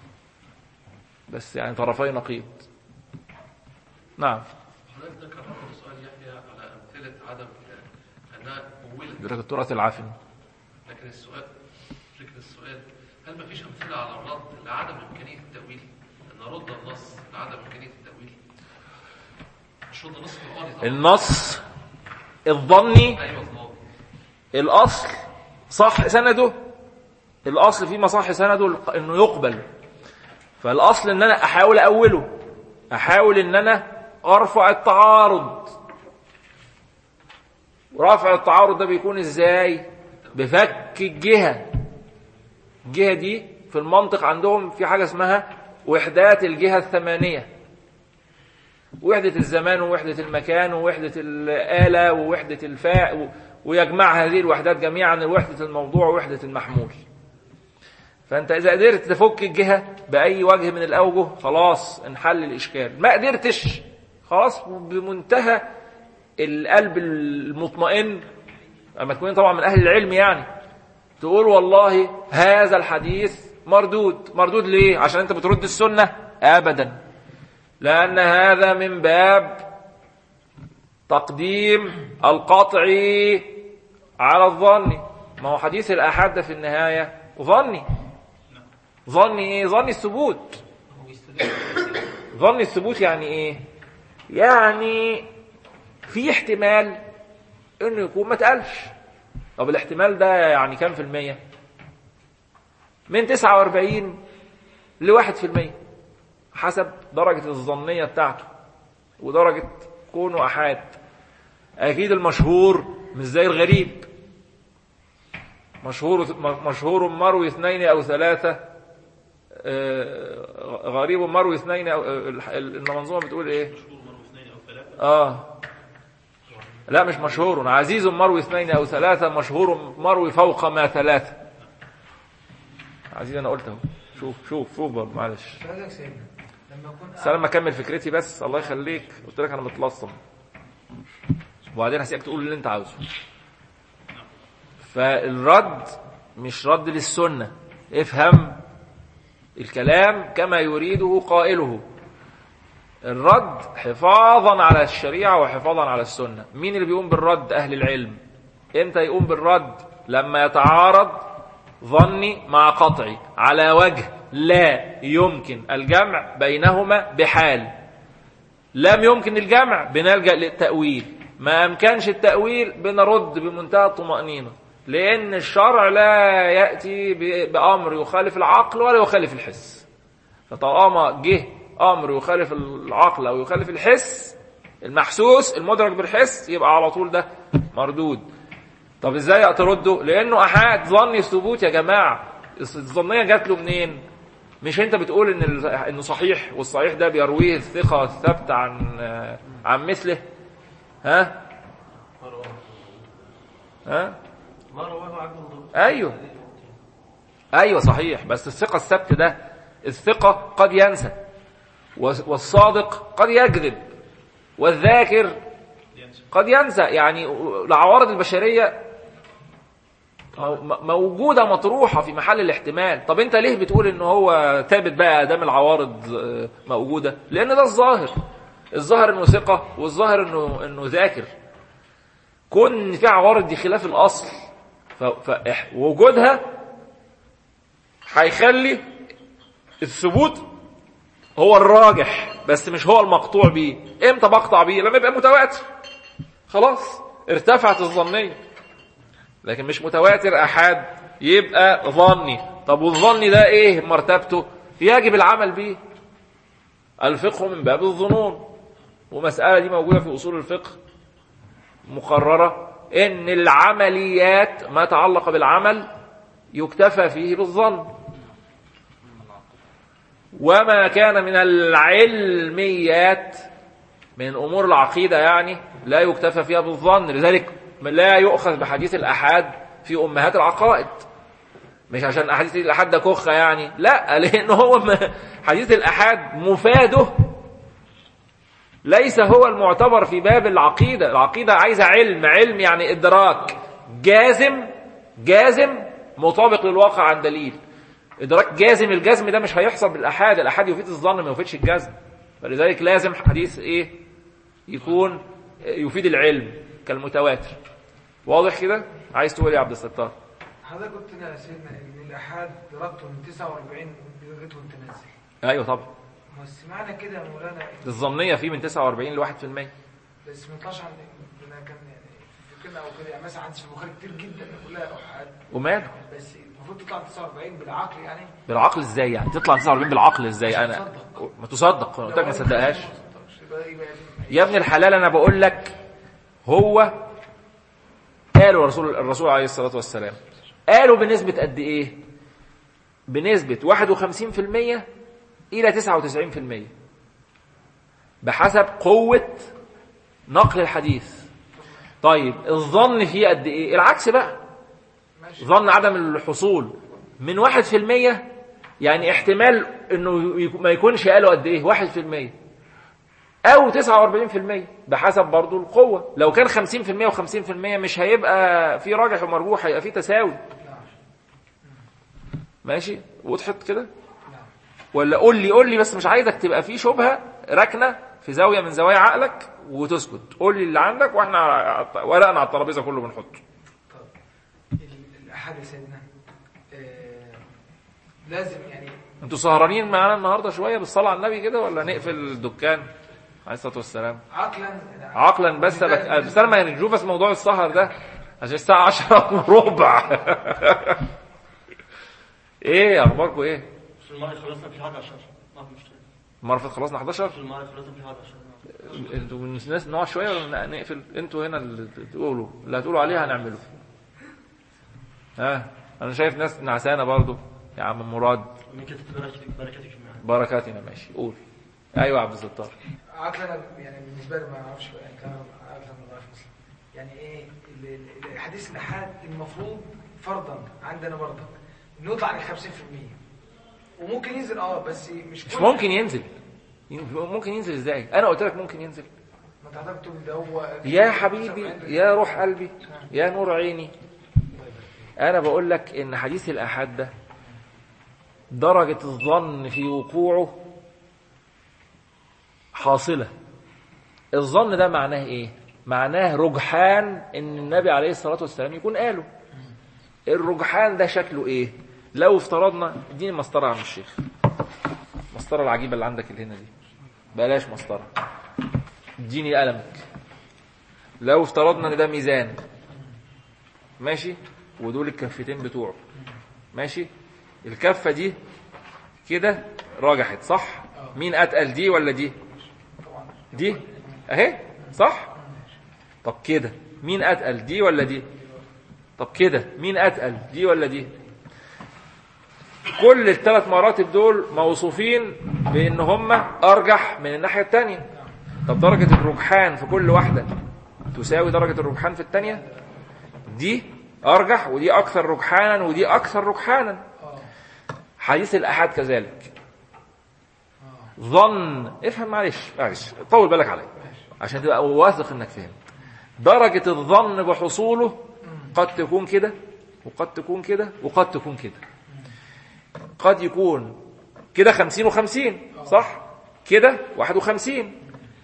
بس يعني طرفي نقيض نعم حضرتك ذكر برضه سؤال يحيى على امثله عدم انها مولت يقول لك التراث العافن لكن السؤال فكرة السؤال هل ما فيش أمثلة على الرد لعدم إمكانية التأويل؟ أن نرد النص لعدم إمكانية التأويل؟ مش رد النص القرآني طبعا النص الظني أيوه الله الأصل صح سنده الأصل فيما صح سنده إنه يقبل فالأصل إن أنا أحاول أوله أحاول إن أنا أرفع التعارض رفع التعارض ده بيكون إزاي بفك الجهة الجهة دي في المنطق عندهم في حاجة اسمها وحدات الجهة الثمانية وحدة الزمان ووحدة المكان ووحدة الآلة ووحدة الفاء و- ويجمع هذه الوحدات جميعا وحدة الموضوع ووحدة المحمول فأنت إذا قدرت تفك الجهة بأي وجه من الأوجه خلاص انحل الإشكال ما قدرتش خلاص بمنتهى القلب المطمئن أما تكون طبعا من أهل العلم يعني تقول والله هذا الحديث مردود مردود ليه عشان أنت بترد السنة أبدا لأن هذا من باب تقديم القطعي على الظن ما هو حديث الآحاد ده في النهاية ظني ظني ايه ظني الثبوت ظني الثبوت يعني ايه يعني في احتمال انه يكون ما اتقالش طب الاحتمال ده يعني كام في المية من 49 لواحد في المية حسب درجة الظنية بتاعته ودرجة كونه أحاد أكيد المشهور مش زي الغريب مشهور مشهور مروي اثنين أو ثلاثة آه، غريب مروي اثنين أو آه، المنظومة بتقول إيه مشهور مرة اثنين أو ثلاثة آه لا مش مشهور عزيز مروي اثنين أو ثلاثة مشهور مروي فوق ما ثلاثة عزيز أنا قلته شوف شوف شوف برضه معلش سؤالك سيدنا لما يكون بس انا لما اكمل فكرتي بس الله يخليك قلت لك انا متلصم وبعدين هسيبك تقول اللي انت عاوزه فالرد مش رد للسنة افهم الكلام كما يريده قائله الرد حفاظا على الشريعة وحفاظا على السنة مين اللي بيقوم بالرد أهل العلم امتى يقوم بالرد لما يتعارض ظني مع قطعي على وجه لا يمكن الجمع بينهما بحال لم يمكن الجمع بنلجأ للتأويل ما أمكنش التأويل بنرد بمنتهى الطمأنينة لأن الشرع لا يأتي ب- بأمر يخالف العقل ولا يخالف الحس فطالما جه أمر يخالف العقل أو يخالف الحس المحسوس المدرك بالحس يبقى على طول ده مردود طب ازاي ترده لانه احاد ظني الثبوت يا جماعه الظنيه جات له منين مش انت بتقول ان ال- انه صحيح والصحيح ده بيرويه الثقه الثبت عن عن مثله ها ها ما رواه عبد الله ايوه ايوه صحيح بس الثقه الثبت ده الثقه قد ينسى والص- والصادق قد يكذب والذاكر قد ينسى يعني العوارض البشريه م- موجوده مطروحه في محل الاحتمال طب انت ليه بتقول ان هو ثابت بقى دام العوارض آه، موجوده لان ده الظاهر الظاهر انه ثقه والظاهر انه انه ذاكر كون إن في عوارض دي خلاف الاصل ف- فإح- وجودها هيخلي الثبوت هو الراجح بس مش هو المقطوع بيه امتى بقطع بيه لما يبقى متواتر خلاص ارتفعت الظنيه لكن مش متواتر احاد يبقى ظني طب والظني ده ايه مرتبته يجب العمل به الفقه من باب الظنون ومسألة دي موجودة في أصول الفقه مقررة إن العمليات ما تعلق بالعمل يكتفى فيه بالظن وما كان من العلميات من أمور العقيدة يعني لا يكتفى فيها بالظن لذلك لا يؤخذ بحديث الأحاد في أمهات العقائد مش عشان أحاديث الأحاد ده كخة يعني لا لأن هو م- حديث الأحاد مفاده ليس هو المعتبر في باب العقيدة العقيدة عايزة علم علم يعني إدراك جازم جازم مطابق للواقع عن دليل إدراك جازم الجزم ده مش هيحصل بالأحاد الأحاد يفيد الظن ما يفيدش الجزم فلذلك لازم حديث إيه يكون يفيد العلم كالمتواتر واضح كده عايز تقول إيه يا عبد الستار حضرتك قلت لنا يا سيدنا ان الاحاد درجته من 49 بدرجته التنازل ايوه طبعا بس معنى كده يا مولانا الظنيه فيه من 49 ل 1% بس ما يطلعش عن انا كان يعني في كلمه او كده يعني مثلا عندي في البخاري كتير جدا كلها احاد وماله بس المفروض تطلع 49 بالعقل يعني بالعقل ازاي يعني تطلع 49 بالعقل ازاي انا تصدق. ما تصدق انا قلت لك ما تصدقهاش يبقى يبقى يا ابن الحلال انا بقول لك هو قاله الرسول الرسول عليه الصلاة والسلام قالوا بنسبة قد إيه بنسبة 51% إلى 99% بحسب قوة نقل الحديث طيب الظن فيه قد إيه العكس بقى ظن عدم الحصول من 1% يعني احتمال انه يك- ما يكونش قاله قد ايه 1% او 49% بحسب برضو القوة لو كان 50% و50% مش هيبقى في راجح ومرجوح هيبقى في تساوي ماشي وضحت كده ولا قول لي قول لي بس مش عايزك تبقى في شبهة ركنة في زاوية من زوايا عقلك وتسكت قول لي اللي عندك واحنا على- ورقنا على الترابيزة كله بنحطه ال- الأحد يا سيدنا آه، لازم يعني انتوا سهرانين معانا النهارده شويه بالصلاه على النبي كده ولا نقفل الدكان عليه الصلاه والسلام عقلا عقلا بس بك... بس انا ما نشوف بس موضوع السهر ده عشان الساعه 10 وربع ايه اخباركم ايه في الماء خلصنا في 11 ما في مشكلة المره اللي فاتت خلصنا 11 في الماء خلصنا في 11 انتوا من الناس نقعد شويه ولا نقفل انتوا هنا اللي تقولوا اللي هتقولوا عليه هنعمله ها انا شايف ناس نعسانه برضو يا عم مراد من كتب بركتك بركتك معنا بركاتنا ماشي قول ايوه يا عبد الستار عقلا يعني بالنسبه لي ما اعرفش يعني كلام عقلا ما بعرف مسلم يعني ايه ال- ال- الحديث الاحاد المفروض فرضا عندنا برضك انه يطلع عن 50% وممكن ينزل اه بس مش مش كل- ممكن ينزل ممكن ينزل ازاي انا قلت لك ممكن ينزل ما تعتقد تقول ده هو يا حبيبي يا روح قلبي يا نور عيني انا بقول لك ان حديث الاحاد ده درجة الظن في وقوعه حاصلة الظن ده معناه ايه معناه رجحان ان النبي عليه الصلاة والسلام يكون قاله الرجحان ده شكله ايه لو افترضنا اديني مسطرة يا عم الشيخ المسطرة العجيبة اللي عندك اللي هنا دي بلاش مسطرة اديني قلمك لو افترضنا ان ده ميزان ماشي ودول الكفتين بتوعه ماشي الكفة دي كده راجحت صح مين اتقل دي ولا دي دي اهي صح طب كده مين اتقل دي ولا دي طب كده مين اتقل دي ولا دي كل الثلاث مراتب دول موصوفين بان هم ارجح من الناحيه الثانيه طب درجه الرجحان في كل واحده تساوي درجه الرجحان في الثانيه دي ارجح ودي اكثر رجحانا ودي اكثر رجحانا حديث الاحاد كذلك ظن افهم معلش معلش طول بالك عليا عشان تبقى واثق انك فهمت درجه الظن بحصوله قد تكون كده وقد تكون كده وقد تكون كده قد يكون كده خمسين وخمسين صح كده واحد وخمسين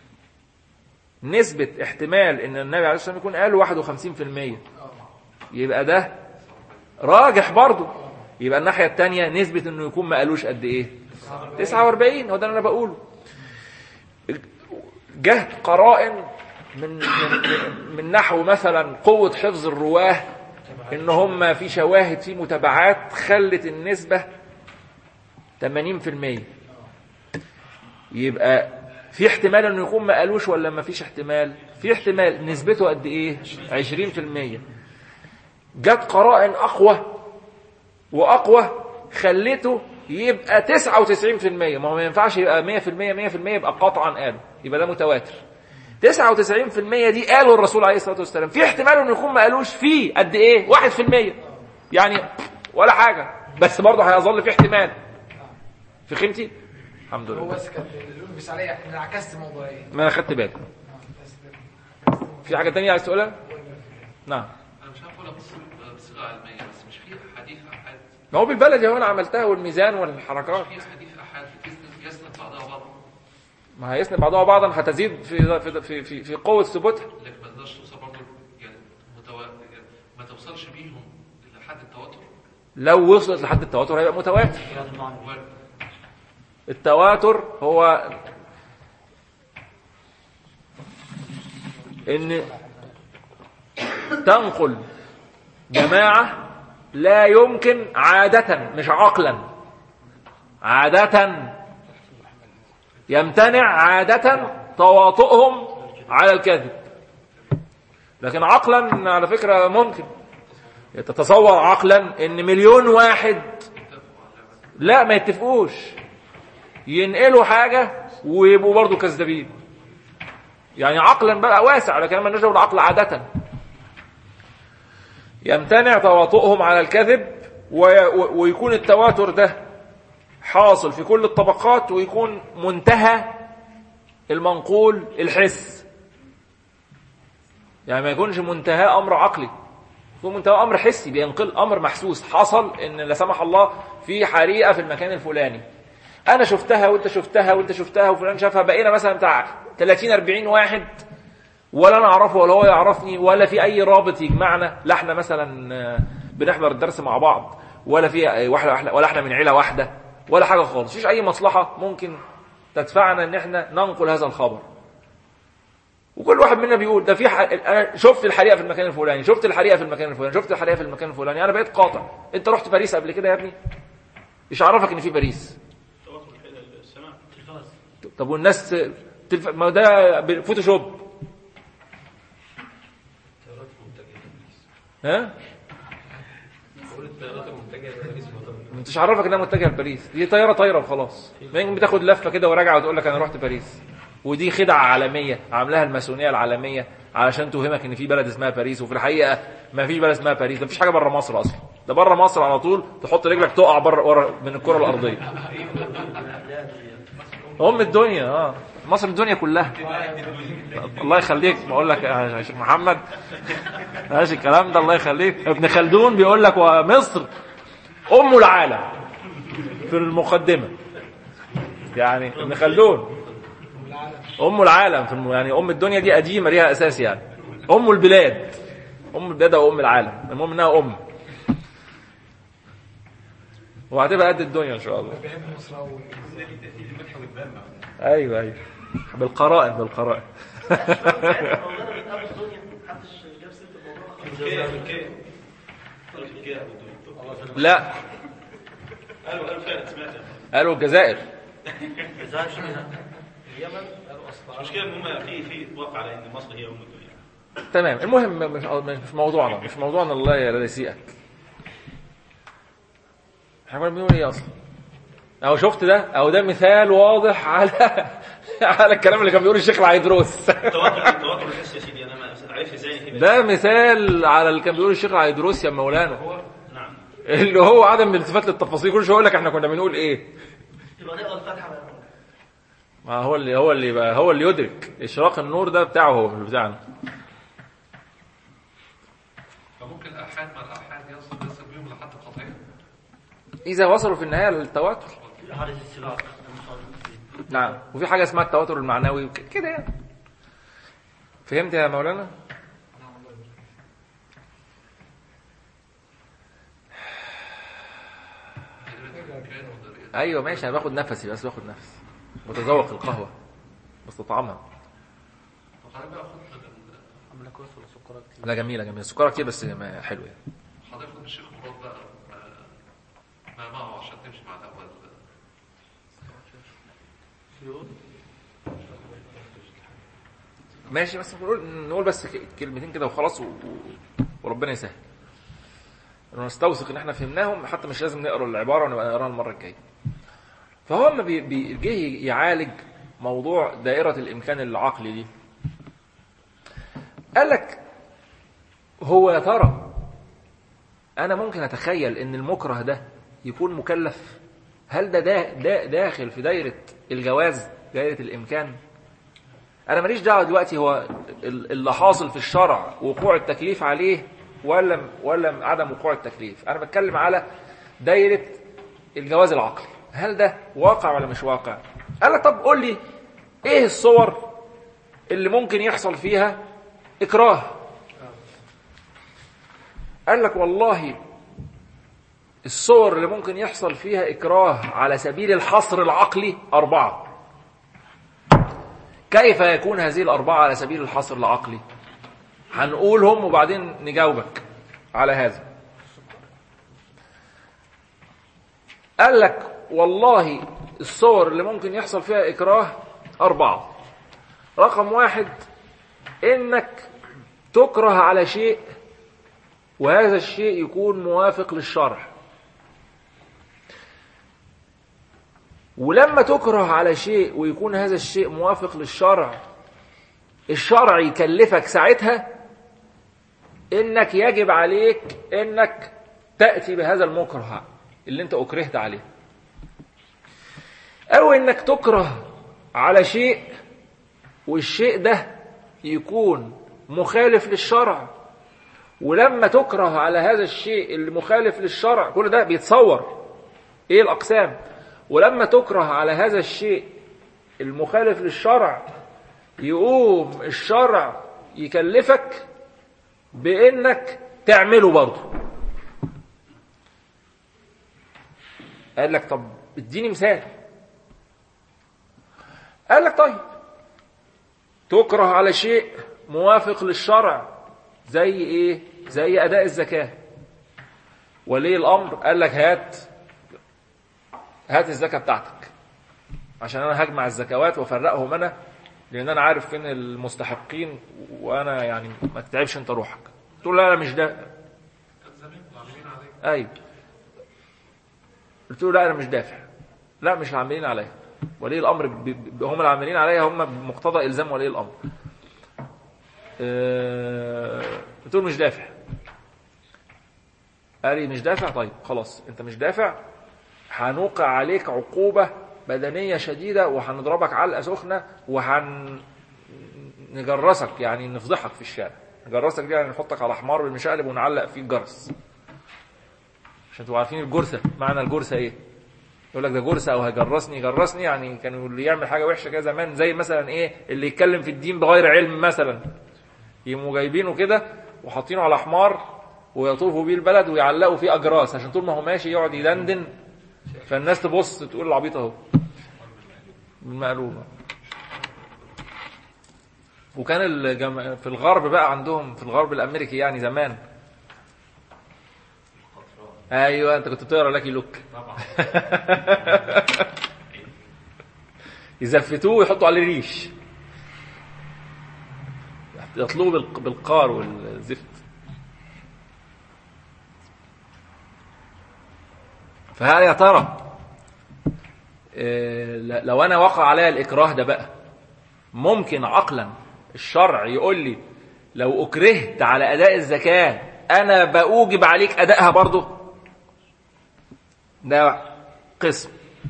نسبة احتمال ان النبي عليه الصلاة والسلام يكون قال واحد وخمسين في المية يبقى ده راجح برضه يبقى الناحية التانية نسبة انه يكون ما قالوش قد ايه تسعة واربعين هو ده اللي انا بقوله جهد قرائن من, من, من نحو مثلا قوة حفظ الرواه ان هم في شواهد في متابعات خلت النسبة 80% يبقى في احتمال انه يكون ما قالوش ولا ما فيش احتمال في احتمال نسبته قد ايه 20% جت قرائن اقوى واقوى خلته يبقى 99% ما هو ما ينفعش يبقى 100% 100% يبقى قطعا قالوا يبقى ده متواتر 99% دي قالوا الرسول عليه الصلاه والسلام في احتمال انه يكون ما قالوش فيه قد ايه 1% يعني ولا حاجه بس برضه هيظل في احتمال في خيمتي الحمد هو لله بس كان بيلبس عليا انا عكست موضوعين ما انا خدت بالي في حاجه تانية عايز تقولها نعم انا مش عارف اقولها بصيغه بصيغة علميه بس مش في حديث احاد ما هو بالبلد هو انا عملتها والميزان والحركات في حديث احاد بتسند يسند بعضها بعض ما هيسند بعضها بعضا هتزيد في في في في, في قوه ثبوتها لكن ما تقدرش توصل برضه يعني متوا... يعني ما توصلش بيهم لحد التواتر لو وصلت لحد التواتر هيبقى متواتر هذا المعنى وارد. التواتر هو ان تنقل جماعة لا يمكن عادة مش عقلا عادة يمتنع عادة تواطؤهم على الكذب لكن عقلا على فكرة ممكن تتصور عقلا ان مليون واحد لا ما يتفقوش ينقلوا حاجة ويبقوا برضو كذابين يعني عقلا بقى واسع لكن ما نجد العقل عادة يمتنع تواطؤهم على الكذب وي- ويكون التواتر ده حاصل في كل الطبقات ويكون منتهى المنقول الحس يعني ما يكونش منتهى امر عقلي يكون منتهى امر حسي بينقل امر محسوس حصل ان لا سمح الله في حريقه في المكان الفلاني انا شفتها وانت شفتها وانت شفتها وفلان شافها بقينا مثلا بتاع 30 40 واحد ولا انا اعرفه ولا هو يعرفني ولا في اي رابط يجمعنا لا احنا مثلا آه، بنحضر الدرس مع بعض ولا في آه، واحده ولا احنا من عيله واحده ولا حاجه خالص مفيش اي مصلحه ممكن تدفعنا ان احنا ننقل هذا الخبر وكل واحد منا بيقول ده في ح... انا شفت الحريقه في المكان الفلاني شفت الحريقه في المكان الفلاني شفت الحريقه في المكان الفلاني انا بقيت قاطع انت رحت باريس قبل كده يا ابني ايش عرفك ان في باريس تواتر السماع تلفاز طب والناس تلف... ما ده فوتوشوب ها ما انتش عرفك انها متجهه لباريس دي طياره طايره وخلاص ممكن بتاخد لفه كده وراجعه وتقول لك انا رحت باريس ودي خدعه عالميه عاملاها الماسونيه العالميه علشان توهمك ان في بلد اسمها باريس وفي الحقيقه ما فيش بلد اسمها باريس ده مفيش حاجه بره مصر اصلا ده بره مصر على طول تحط رجلك تقع بره ورا من الكره الارضيه ام الدنيا اه مصر الدنيا كلها الله يخليك بقول لك يا شيخ محمد ماشي الكلام ده الله يخليك ابن خلدون بيقول لك ومصر ام العالم في المقدمه يعني ابن خلدون ام العالم في الم... يعني ام الدنيا دي قديمه ليها اساس يعني ام البلاد ام البلاد او ام العالم المهم انها ام وهتبقى قد الدنيا ان شاء الله بيحب مصر أوي ايوه ايوه بالقرائن بالقرائن مولانا بنقابل الدنيا محدش جاب سيره الموضوع ده خالص. تركيا تركيا تركيا أبو الدنيا. لا قالوا قالوا فعلا سمعت قالوا الجزائر اليمن قالوا اصلا المشكله ان هم في في اتفاق على ان مصر هي ام الدنيا تمام المهم مش مش موضوعنا مش موضوعنا الله لا يسيئك احنا كنا بنقول ايه اصلا اهو شفت ده اهو ده مثال واضح على على الكلام اللي كان بيقوله الشيخ العيدروس تواتر تواتر الحس يا سيدي انا ما عرفت ازاي كده ده مثال على اللي كان بيقوله الشيخ العيدروس يا مولانا نعم اللي هو عدم الالتفات للتفاصيل كل شويه يقول لك احنا كنا بنقول ايه يبقى نقرا الفاتحه بقى ما هو اللي هو اللي بقى هو اللي يدرك اشراق النور ده بتاعه هو مش بتاعنا فممكن الآحاد مع الآحاد يصل يصل بيهم لحد القطعية اذا وصلوا في النهايه للتواتر حارس السباق نعم وفي حاجه اسمها التواتر المعنوي وك- كده يعني فهمت يا مولانا كان ودريان ايوه ماشي انا باخد نفسي بس باخد نفس بتذوق القهوه بستطعمها وحضرتك بقى خد من ال- عامله كويس ولا سكرها كتير لا جميله جميله سكرها كتير بس ما- حلو يعني حضرتك من الشيخ مراد بقى ما- ما معه عشان تمشي مع الأول ماشي بس نقول نقول بس ك- كلمتين كده وخلاص و... و- وربنا يسهل نستوثق ان احنا فهمناهم حتى مش لازم نقرا العباره ونبقى نقراها المره الجايه فهو لما بي- بي- جه يعالج موضوع دائره الامكان العقلي دي قال لك هو يا ترى انا ممكن اتخيل ان المكره ده يكون مكلف هل ده, ده, ده داخل في دايره الجواز دايره الامكان انا ماليش دعوه دلوقتي هو ال- اللي حاصل في الشرع وقوع التكليف عليه ولا ولا عدم وقوع التكليف انا بتكلم على دايره الجواز العقلي هل ده واقع ولا مش واقع قال لك طب قول لي ايه الصور اللي ممكن يحصل فيها اكراه قال لك والله الصور اللي ممكن يحصل فيها اكراه على سبيل الحصر العقلي اربعه كيف يكون هذه الأربعة على سبيل الحصر العقلي هنقولهم وبعدين نجاوبك على هذا قال لك والله الصور اللي ممكن يحصل فيها إكراه أربعة رقم واحد إنك تكره على شيء وهذا الشيء يكون موافق للشرع ولما تكره على شيء ويكون هذا الشيء موافق للشرع الشرع يكلفك ساعتها انك يجب عليك انك تأتي بهذا المكره اللي انت اكرهت عليه او انك تكره على شيء والشيء ده يكون مخالف للشرع ولما تكره على هذا الشيء اللي مخالف للشرع كل ده بيتصور ايه الاقسام ولما تكره على هذا الشيء المخالف للشرع يقوم الشرع يكلفك بانك تعمله برضه قال لك طب اديني مثال قال لك طيب تكره على شيء موافق للشرع زي ايه زي اداء الزكاه ولي الامر قال لك هات هات الزكاه بتاعتك عشان انا هجمع الزكوات وافرقهم انا لان انا عارف فين المستحقين وانا يعني ما تتعبش انت روحك تقول لا لا مش ده كان زمان العاملين عليك ايوه قلت له لا انا مش دافع لا مش عاملين عليا ولي الامر ب... ب... هم العاملين عليا هم بمقتضى الزام ولي الامر آه، قلت له مش دافع قال لي مش دافع طيب خلاص انت مش دافع هنوقع عليك عقوبة بدنية شديدة وهنضربك علقة سخنة وهنجرسك يعني نفضحك في الشارع نجرسك دي يعني نحطك على حمار بالمشقلب ونعلق فيه الجرس عشان تبقوا عارفين الجرثة معنى الجرثة ايه يقول لك ده جرثة او هيجرسني يجرسني يعني كانوا اللي يعمل حاجة وحشة كده زمان زي مثلا ايه اللي يتكلم في الدين بغير علم مثلا يقوموا جايبينه كده وحاطينه على حمار ويطوفوا بيه البلد ويعلقوا فيه اجراس عشان طول ما هو ماشي يقعد يدندن فالناس تبص تقول العبيط اهو بالمقلوبة وكان الجم... في الغرب بقى عندهم في الغرب الامريكي يعني زمان ايوه انت كنت بتقرا لاكي لوك طبعا يزفتوه ويحطوا عليه ريش يطلبوا بالق- بالقار والزفت فهل يا ترى إيه، ل- لو انا وقع عليا الاكراه ده بقى ممكن عقلا الشرع يقول لي لو اكرهت على اداء الزكاه انا باوجب عليك ادائها برضه ده قسم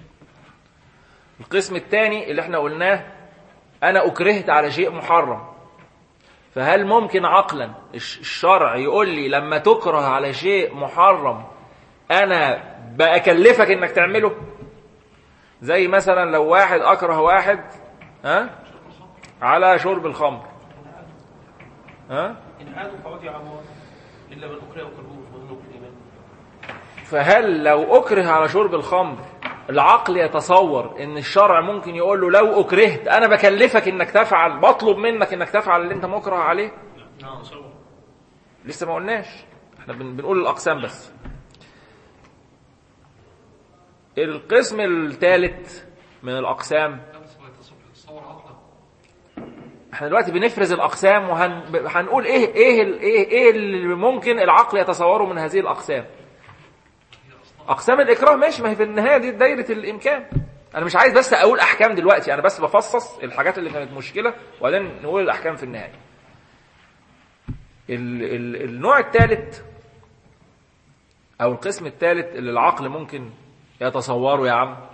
القسم الثاني اللي احنا قلناه انا اكرهت على شيء محرم فهل ممكن عقلا الش- الشرع يقول لي لما تكره على شيء محرم انا بأكلفك انك تعمله زي مثلا لو واحد اكره واحد ها على شرب الخمر ها إن عادوا فعود يعمون إلا من أكره قلبه ومن في الإيمان فهل لو أكره على شرب الخمر العقل يتصور ان الشرع ممكن يقول له لو أكرهت أنا بكلفك إنك تفعل بطلب منك إنك تفعل اللي أنت مكره عليه نعم صور لسه ما قلناش احنا بن- بنقول الأقسام بس القسم الثالث من الأقسام تصور عقلا احنا دلوقتي بنفرز الأقسام وهنقول ايه ايه ال- ايه ايه اللي ممكن العقل يتصوره من هذه الأقسام أقسام الإكراه ماشي ما هي في النهاية دي دايرة الإمكان أنا مش عايز بس أقول أحكام دلوقتي أنا بس بفصص الحاجات اللي كانت مشكلة وبعدين نقول الأحكام في النهاية ال ال النوع الثالث أو القسم الثالث اللي العقل ممكن يتصوره يا عم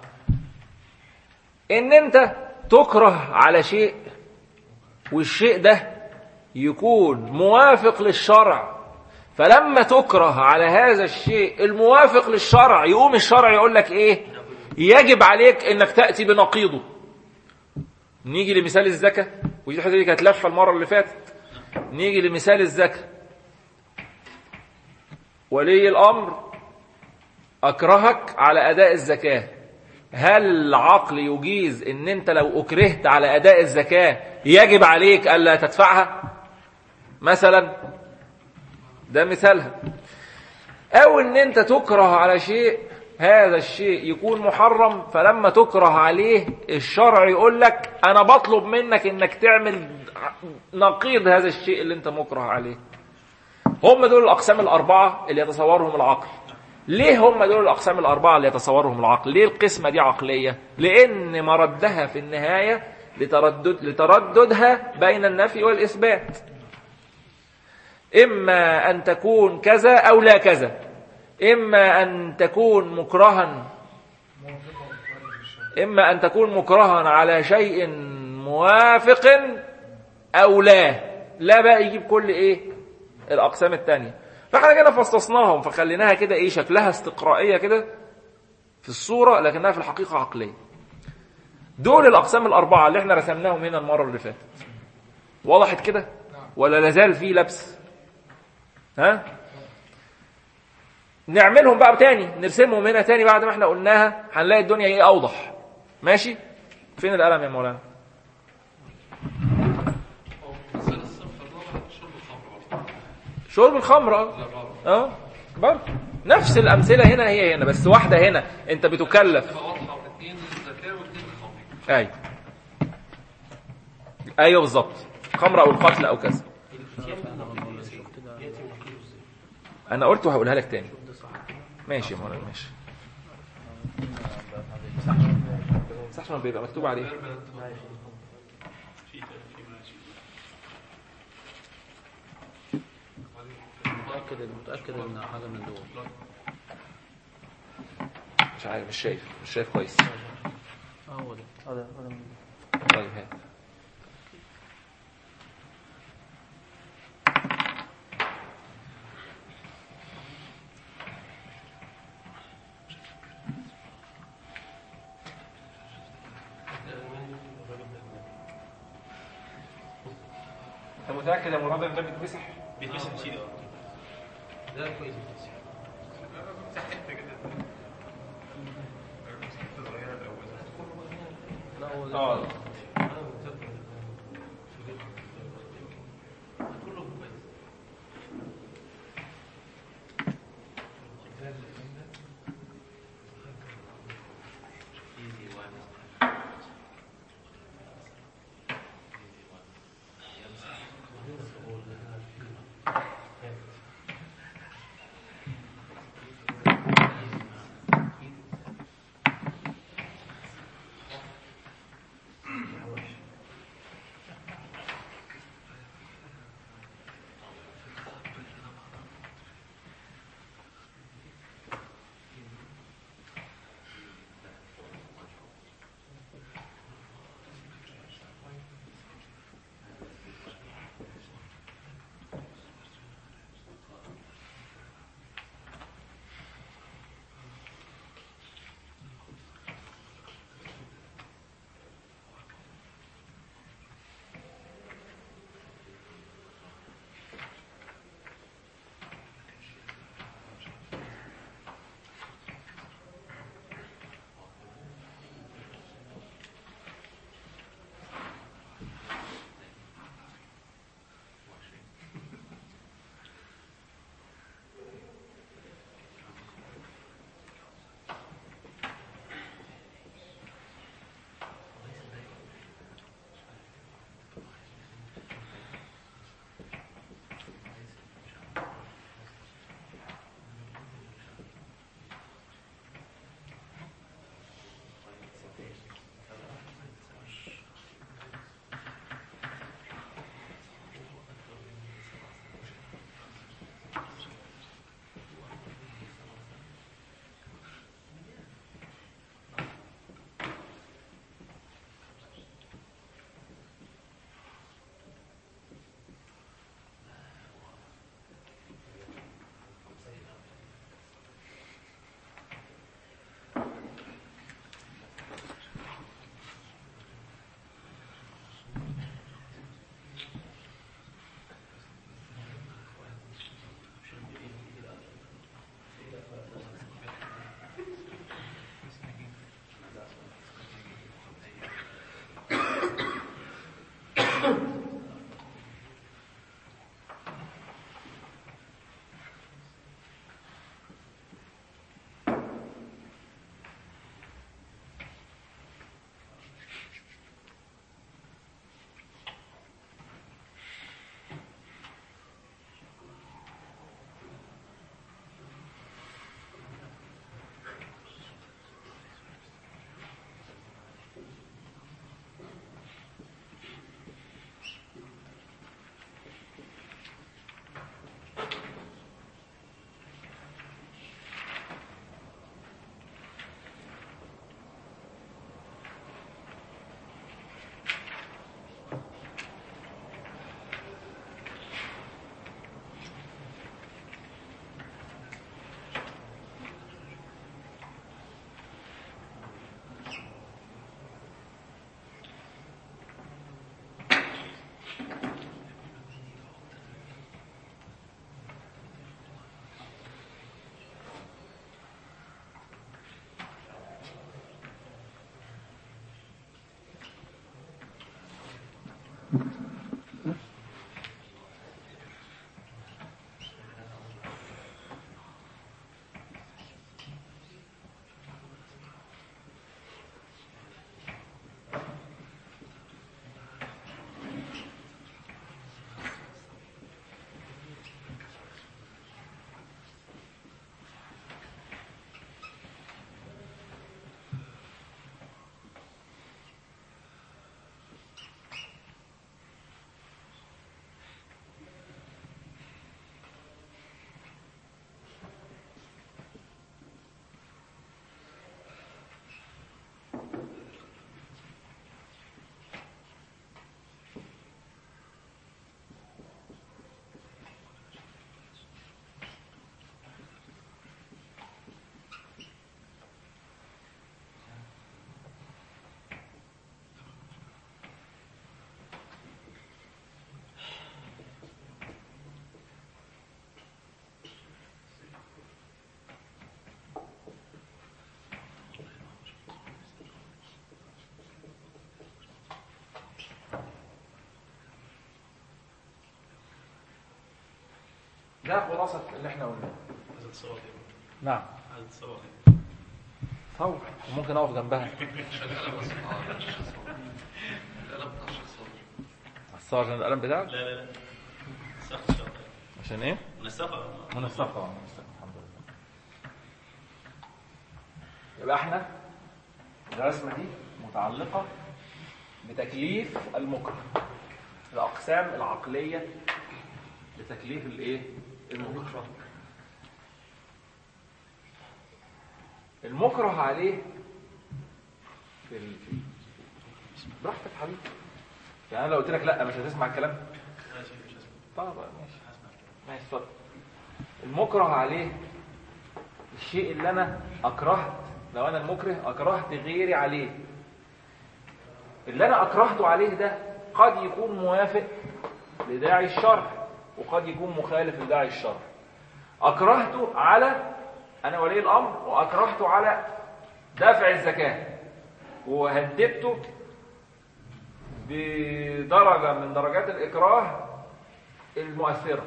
إن أنت تكره على شيء والشيء ده يكون موافق للشرع فلما تكره على هذا الشيء الموافق للشرع يقوم الشرع يقول لك ايه يجب عليك انك تأتي بنقيضه نيجي لمثال الزكاة ودي الحته دي كانت لفه المرة اللي فاتت نيجي لمثال الزكاة ولي الأمر أكرهك على أداء الزكاة هل العقل يجيز ان انت لو اكرهت على اداء الزكاة يجب عليك الا تدفعها مثلا ده مثالها او ان انت تكره على شيء هذا الشيء يكون محرم فلما تكره عليه الشرع يقول لك انا بطلب منك انك تعمل نقيض هذا الشيء اللي انت مكره عليه هم دول الاقسام الاربعه اللي يتصورهم العقل ليه هم دول الاقسام الاربعه اللي يتصورهم العقل ليه القسمه دي عقليه لان مردها في النهايه لتردد لترددها بين النفي والاثبات اما ان تكون كذا او لا كذا اما ان تكون مكرها اما ان تكون مكرها على شيء موافق او لا لا بقى يجيب كل ايه الاقسام التانية فاحنا كده فصصناهم فخليناها كده ايه شكلها استقرائيه كده في الصوره لكنها في الحقيقه عقليه دول الاقسام الاربعه اللي احنا رسمناهم هنا المره اللي فاتت وضحت كده ولا لازال في لبس ها نعملهم بقى تاني نرسمهم هنا تاني بعد ما احنا قلناها هنلاقي الدنيا ايه اوضح ماشي فين القلم يا مولانا مثال الصنف الرابع شرب الخمر برضه شرب الخمر اه لا برضه اه برضه نفس الامثله هنا هي هنا بس واحده هنا انت بتكلف تبقى واضحه والاثنين للزكاه والاثنين للخمر ايوه ايوه بالظبط خمر او القتل او كذا انا قلت وهقولها لك تاني ماشي يا مولانا ماشي صح ما بيبقى مكتوب عليه متأكد متأكد إن حاجة من دول مش عارف مش شايف مش شايف كويس اه هو ده هذا هذا من طيب هات انت متاكد يا مراد ان ده بيتمسح بيتمسح سيدي اه ده كويس لا هو ده اه كله كويس ده خلاصة اللي احنا قلناه عايز تصور دي نعم عايز تصور دي صور وممكن اقف جنبها عشان القلم بس اه مش الشيخ صابر القلم بتاع الشيخ صابر الصور عشان القلم بتاعك لا لا لا سخت شاطر عشان ايه؟ من السفر من الصفة الحمد لله يبقى احنا الرسمة دي متعلقة بتكليف المكره الأقسام العقلية لتكليف الايه؟ المكره المكره عليه في ال... في براحتك حبيبي يعني انا لو قلت لك لا مش هتسمع الكلام ماشي مش هسمع طب ماشي هسمع ماشي اتفضل المكره عليه الشيء اللي انا اكرهت لو انا المكره اكرهت غيري عليه اللي انا اكرهته عليه ده قد يكون موافق لداعي الشرع وقد يكون مخالف لداعي الشرع اكرهته على انا ولي الامر واكرهته على دفع الزكاه وهددته بدرجه من درجات الاكراه المؤثرة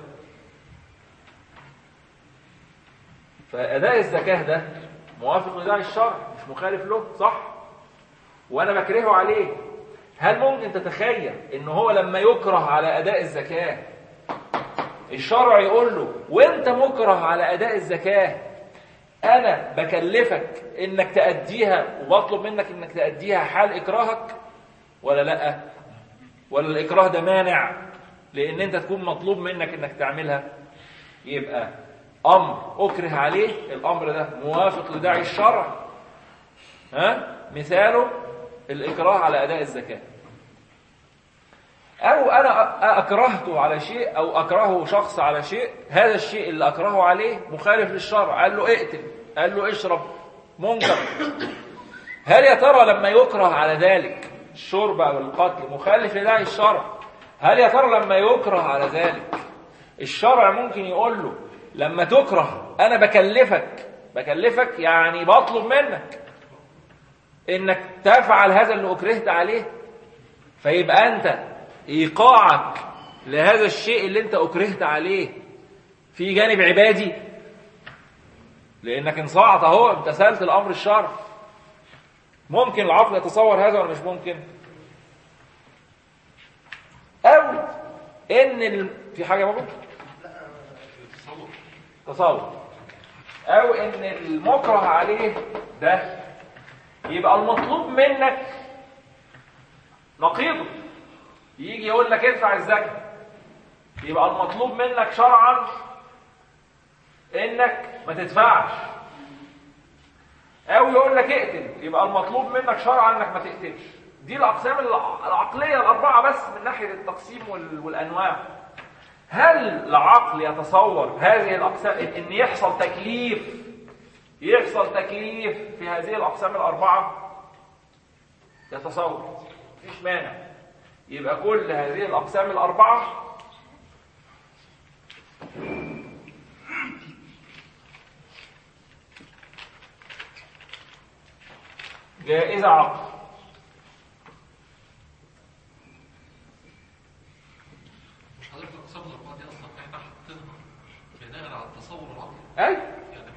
فأداء الزكاة ده موافق لداعي الشرع مش مخالف له صح وأنا بكرهه عليه هل ممكن تتخيل إن هو لما يكره على أداء الزكاة الشرع يقول له وانت مكره على أداء الزكاة أنا بكلفك إنك تأديها وبطلب منك إنك تأديها حال إكراهك ولا لأ ولا الإكراه ده مانع لان انت تكون مطلوب منك انك تعملها يبقى امر اكره عليه الامر ده موافق لداعي الشرع ها مثاله الاكراه على اداء الزكاه او انا اكرهته على شيء او اكرهه شخص على شيء هذا الشيء اللي اكرهه عليه مخالف للشرع قال له اقتل قال له اشرب منكر هل يا ترى لما يكره على ذلك الشرب او القتل مخالف لداعي الشرع هل يا ترى لما يكره على ذلك الشرع ممكن يقول له لما تكره انا بكلفك بكلفك يعني بطلب منك انك تفعل هذا اللي اكرهت عليه فيبقى انت ايقاعك لهذا الشيء اللي انت اكرهت عليه في جانب عبادي لانك انصاعت اهو امتثلت الامر الشرعي ممكن العقل يتصور هذا ولا مش ممكن او ان ال... في حاجه بابا تصور تصور او ان المكره عليه ده يبقى المطلوب منك نقيضه يجي يقول لك ادفع الزكاه يبقى المطلوب منك شرعا انك ما تدفعش او يقول لك اقتل يبقى المطلوب منك شرعا انك ما تقتلش دي الاقسام الع- العقليه الاربعه بس من ناحيه التقسيم وال- والانواع هل العقل يتصور هذه الاقسام ان إن يحصل تكليف يحصل تكليف في هذه الاقسام الاربعه يتصور مفيش مانع يبقى كل هذه الاقسام الاربعه جائزه عقل مش حضرتك الاقسام الاربعه دي اصلا احنا حاطينها بناء على التصور العقلي اي يعني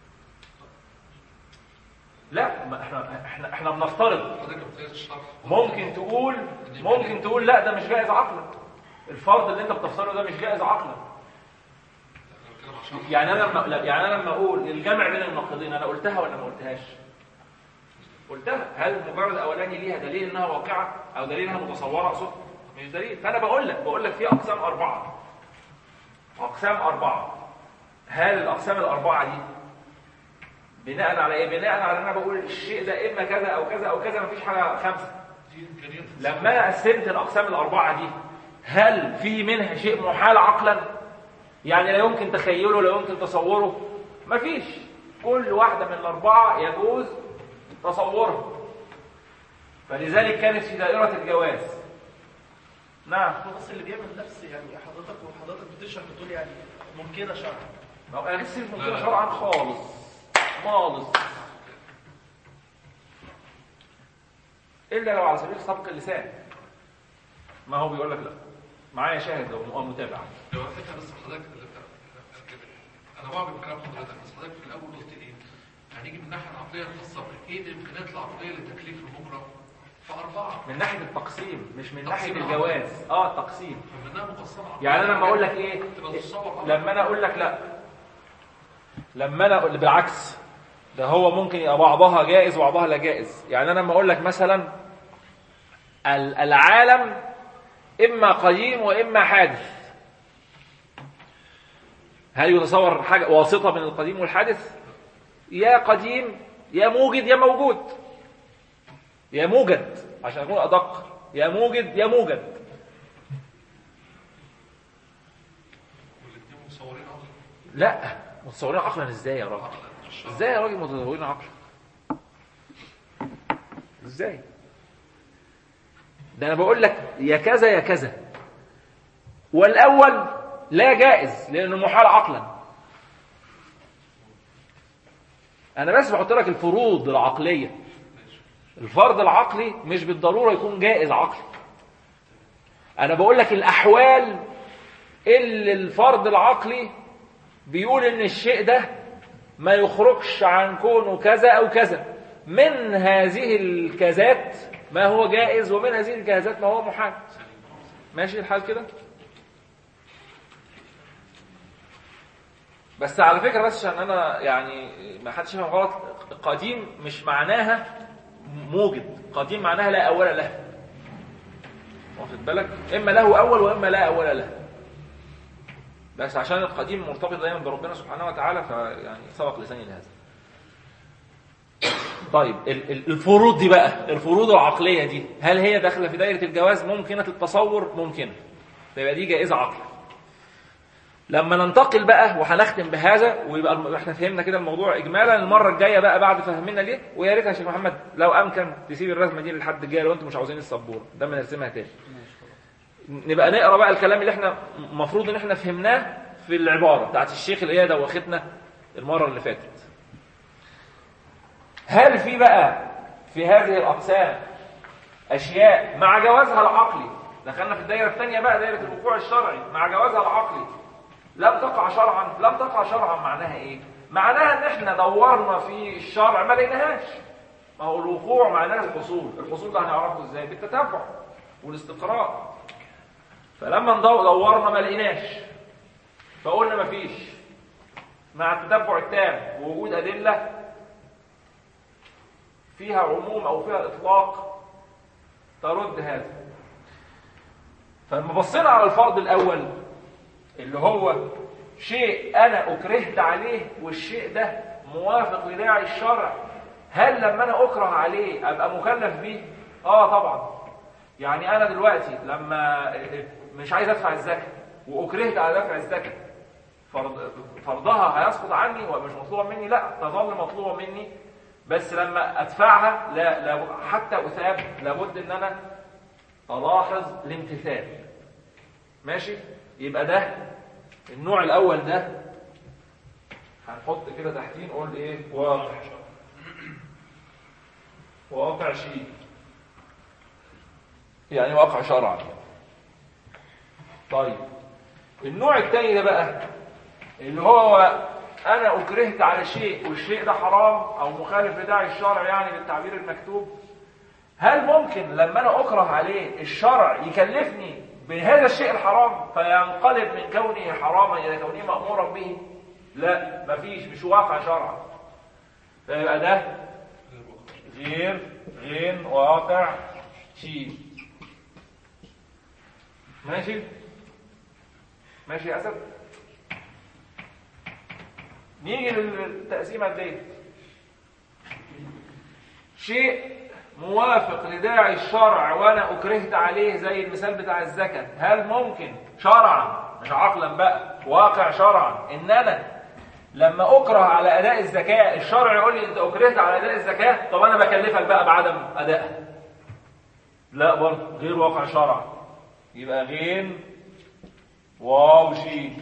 لا ما احنا احنا احنا بنفترض حضرتك بتقيس الشرح ممكن تقول ممكن تقول لا ده مش جائز عقلا الفرض اللي انت بتفترضه ده مش جائز عقلا انا بتكلم عن شرح يعني انا لما لا، يعني انا لما اقول الجمع بين الناقضين انا قلتها ولا ما قلتهاش قلتها هل مجرد اولاني ليها دليل انها واقعه او دليل انها متصوره اقصد مش دليل فانا بقول لك بقول لك في اقسام اربعه اقسام اربعه هل الاقسام الاربعه دي بناء على ايه بناء على ان انا بقول الشيء ده اما كذا او كذا او كذا مفيش حاجه خمسه دي امكانيات لما انا قسمت الاقسام الاربعه دي هل في منها شيء محال عقلا يعني لا يمكن تخيله لا يمكن تصوره مفيش كل واحده من الاربعه يجوز تصورها فلذلك كانت في دائره الجواز نعم بس اللي بيعمل نفس يعني حضرتك وحضرتك بتشرح بتقول يعني ممكنه شرعا ما هو انا لسه مش لا، ممكن لا. شرعا خالص خالص الا لو على سبيل سبق اللسان ما هو بيقول لك لا معايا شاهد او متابع لو الفكره بس حضرتك اللي بتاع- انا بعمل كلام حضرتك بس حضرتك في الاول قلت ايه هنيجي من الناحيه العقليه الخاصه بك ايه الامكانيات العقليه لتكليف المكره فاربعه من ناحيه التقسيم مش من تقسيم ناحيه العقل. الجواز اه التقسيم فمنها مقسمه عقلية. يعني انا لما اقول لك ايه تبقى تتصور لما انا اقول لك لا لما انا اقول بالعكس ده هو ممكن يبقى بعضها جائز وبعضها لا جائز يعني انا لما اقول لك مثلا ال- العالم اما قديم واما حادث هل يتصور حاجه واسطه بين القديم والحادث يا قديم يا موجد يا موجود يا موجد عشان اكون ادق يا موجد يا موجد والاثنين مصورين عقل لا متصورين عقلا ازاي يا راجل عقلا الشرع. ازاي يا راجل متصورين عقلا ازاي ده انا بقول لك يا كذا يا كذا والاول لا جائز لانه محال عقلا انا بس بحط لك الفروض العقليه الفرض العقلي مش بالضروره يكون جائز عقلي انا بقول لك الاحوال اللي الفرض العقلي بيقول ان الشيء ده ما يخرجش عن كونه كذا او كذا من هذه الكذات ما هو جائز ومن هذه الجهازات ما هو محال ماشي الحال كده بس على فكرة بس عشان انا يعني ما حدش يفهم غلط قديم مش معناها موجد قديم معناها لا اول له واخد بالك اما له اول واما لا اول له بس عشان القديم مرتبط دايما بربنا سبحانه وتعالى فيعني سبق لساني لهذا طيب ال- ال- الفروض دي بقى الفروض العقلية دي هل هي داخلة في دائرة الجواز ممكنة التصور ممكنة فيبقى دي جائزة عقل لما ننتقل بقى وهنختم بهذا ويبقى الم- احنا فهمنا كده الموضوع اجمالا المره الجايه بقى بعد فهمنا ليه ويا ريت يا شيخ محمد لو امكن تسيب الرسمه دي للحد الجاي لو انتم مش عاوزين السبوره ده ما نرسمها تاني نبقى نقرا بقى الكلام اللي احنا المفروض ان احنا فهمناه في العباره بتاعت الشيخ اللي هي دوختنا المره اللي فاتت هل في بقى في هذه الاقسام اشياء مع جوازها العقلي دخلنا في الدائره الثانيه بقى دائره الوقوع الشرعي مع جوازها العقلي لم تقع شرعا لم تقع شرعا معناها ايه معناها ان احنا دورنا في الشرع ما لقيناهاش ما هو الوقوع معناه الحصول الحصول ده هنعرفه ازاي بالتتبع والاستقراء فلما ندور- دورنا ما لقيناش فقلنا ما فيش مع التتبع التام ووجود ادله فيها عموم او فيها اطلاق ترد هذا فلما بصينا على الفرض الاول اللي هو شيء انا اكرهت عليه والشيء ده موافق لداعي الشرع هل لما انا اكره عليه ابقى مكلف بيه اه طبعا يعني انا دلوقتي لما مش عايز ادفع الزكاه واكرهت على دفع الزكاه فرض فرضها هيسقط عني ومش مطلوبه مني لا تظل مطلوبه مني بس لما ادفعها لا, لا حتى اثاب لابد ان انا الاحظ الامتثال ماشي يبقى ده النوع الاول ده هنحط كده تحتيه نقول ايه واقع واقع شيء يعني واقع شرعا طيب النوع الثاني ده بقى اللي هو انا اكرهت على شيء والشيء ده حرام او مخالف لداعي الشرع يعني بالتعبير المكتوب هل ممكن لما انا اكره عليه الشرع يكلفني بهذا الشيء الحرام فينقلب من كونه حراما الى كونه مامورا به لا مفيش مش واقع شرعا فيبقى ده غير غير واقع شيء ماشي ماشي يا اسد نيجي للتقسيمه دي شيء موافق لداعي الشرع وانا اكرهت عليه زي المثال بتاع الزكاه هل ممكن شرعا مش عقلا بقى واقع شرعا ان انا لما اكره على اداء الزكاه الشرع يقول لي انت اكرهت على اداء الزكاه طب انا بكلفك بقى بعدم ادائها لا برضه غير واقع شرعا يبقى غين واو شين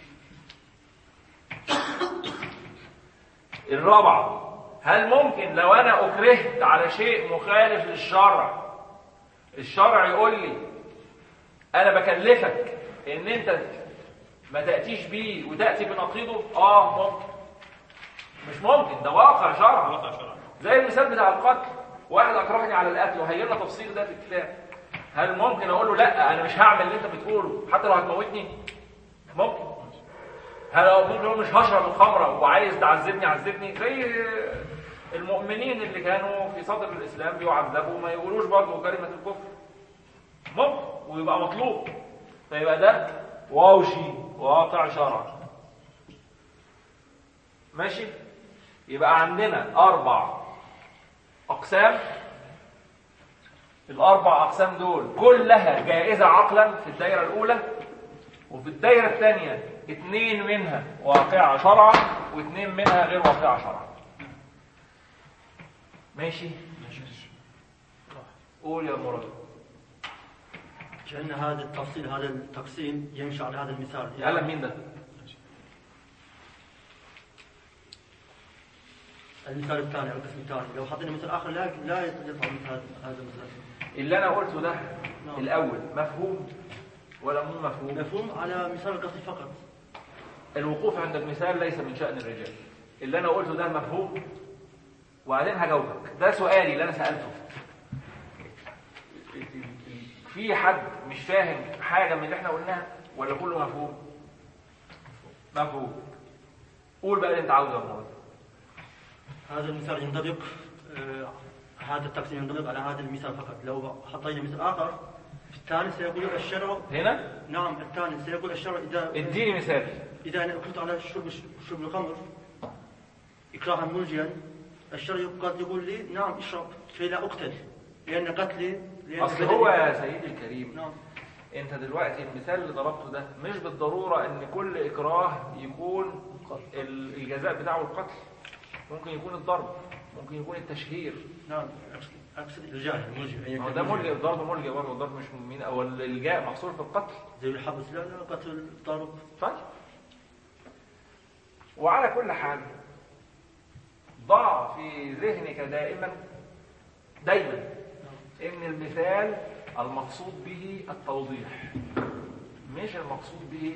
الرابعه هل ممكن لو انا اكرهت على شيء مخالف للشرع الشرع يقول لي انا بكلفك ان انت ما تأتيش بيه وتأتي بنقيضه اه ممكن مش ممكن ده واقع شرع واقع شرعي زي المثال بتاع القتل واحد اكرهني على القتل وهيجي لنا تفصيل ده في الكتاب هل ممكن اقول له لا انا مش هعمل اللي انت بتقوله حتى لو هتموتني ممكن هل لو ممكن اقول مش هشرب الخمره وعايز تعذبني عذبني زي المؤمنين اللي كانوا في صدر الاسلام بيعذبوا وما يقولوش برضه كلمه الكفر ممكن ويبقى مطلوب فيبقى ده واو شي واقع شرع ماشي يبقى عندنا اربع اقسام الاربع اقسام دول كلها جائزه عقلا في الدايره الاولى وفي الدايره الثانيه اثنين منها واقعه شرعا واثنين منها غير واقعه شرعا ماشي قول يا مراد كأن هذا التفصيل هذا التقسيم يمشي على هذا المثال يعلم مين ده المثال الثاني أو القسم الثاني لو حطينا مثال آخر لا لا يطلع مثال هذا المثال اللي انا قلته ده نعم. الاول مفهوم ولا مو مفهوم مفهوم على مثال القصد فقط الوقوف عند المثال ليس من شأن الرجال اللي انا قلته ده مفهوم وبعدين هجاوبك ده سؤالي اللي انا سألته في حد مش فاهم حاجة من اللي احنا قلناها ولا كله مفهوم مفهوم قول بقى اللي انت عاوزه يا مراد هذا المثال ينطبق آه، هذا التقسيم ينطبق على هذا المثال فقط لو حطينا مثال آخر في الثاني سيقول الشرع هنا نعم الثاني سيقول الشرع إذا اديني مثال إذا أنا كنت على شرب شرب الخمر إكراها ملجيا الشرع قد يقول لي نعم اشرب كي لا أقتل لأن قتلي لأن اصل بدني- هو يا سيدي الكريم نعم انت دلوقتي المثال اللي ضربته ده مش بالضرورة ان كل اكراه يكون ال- الجزاء بتاعه القتل ممكن يكون الضرب ممكن يكون التشهير نعم أقصد- أقصد الجاهل ملجئ ما هو ده ملجئ الضرب ملجئ برضه الضرب مش مين او الالجاء محصور في القتل زي الحبس لا لا قتل ضرب طيب وعلى كل حال ضع في ذهنك دائما دايما ان المثال المقصود به التوضيح مش المقصود به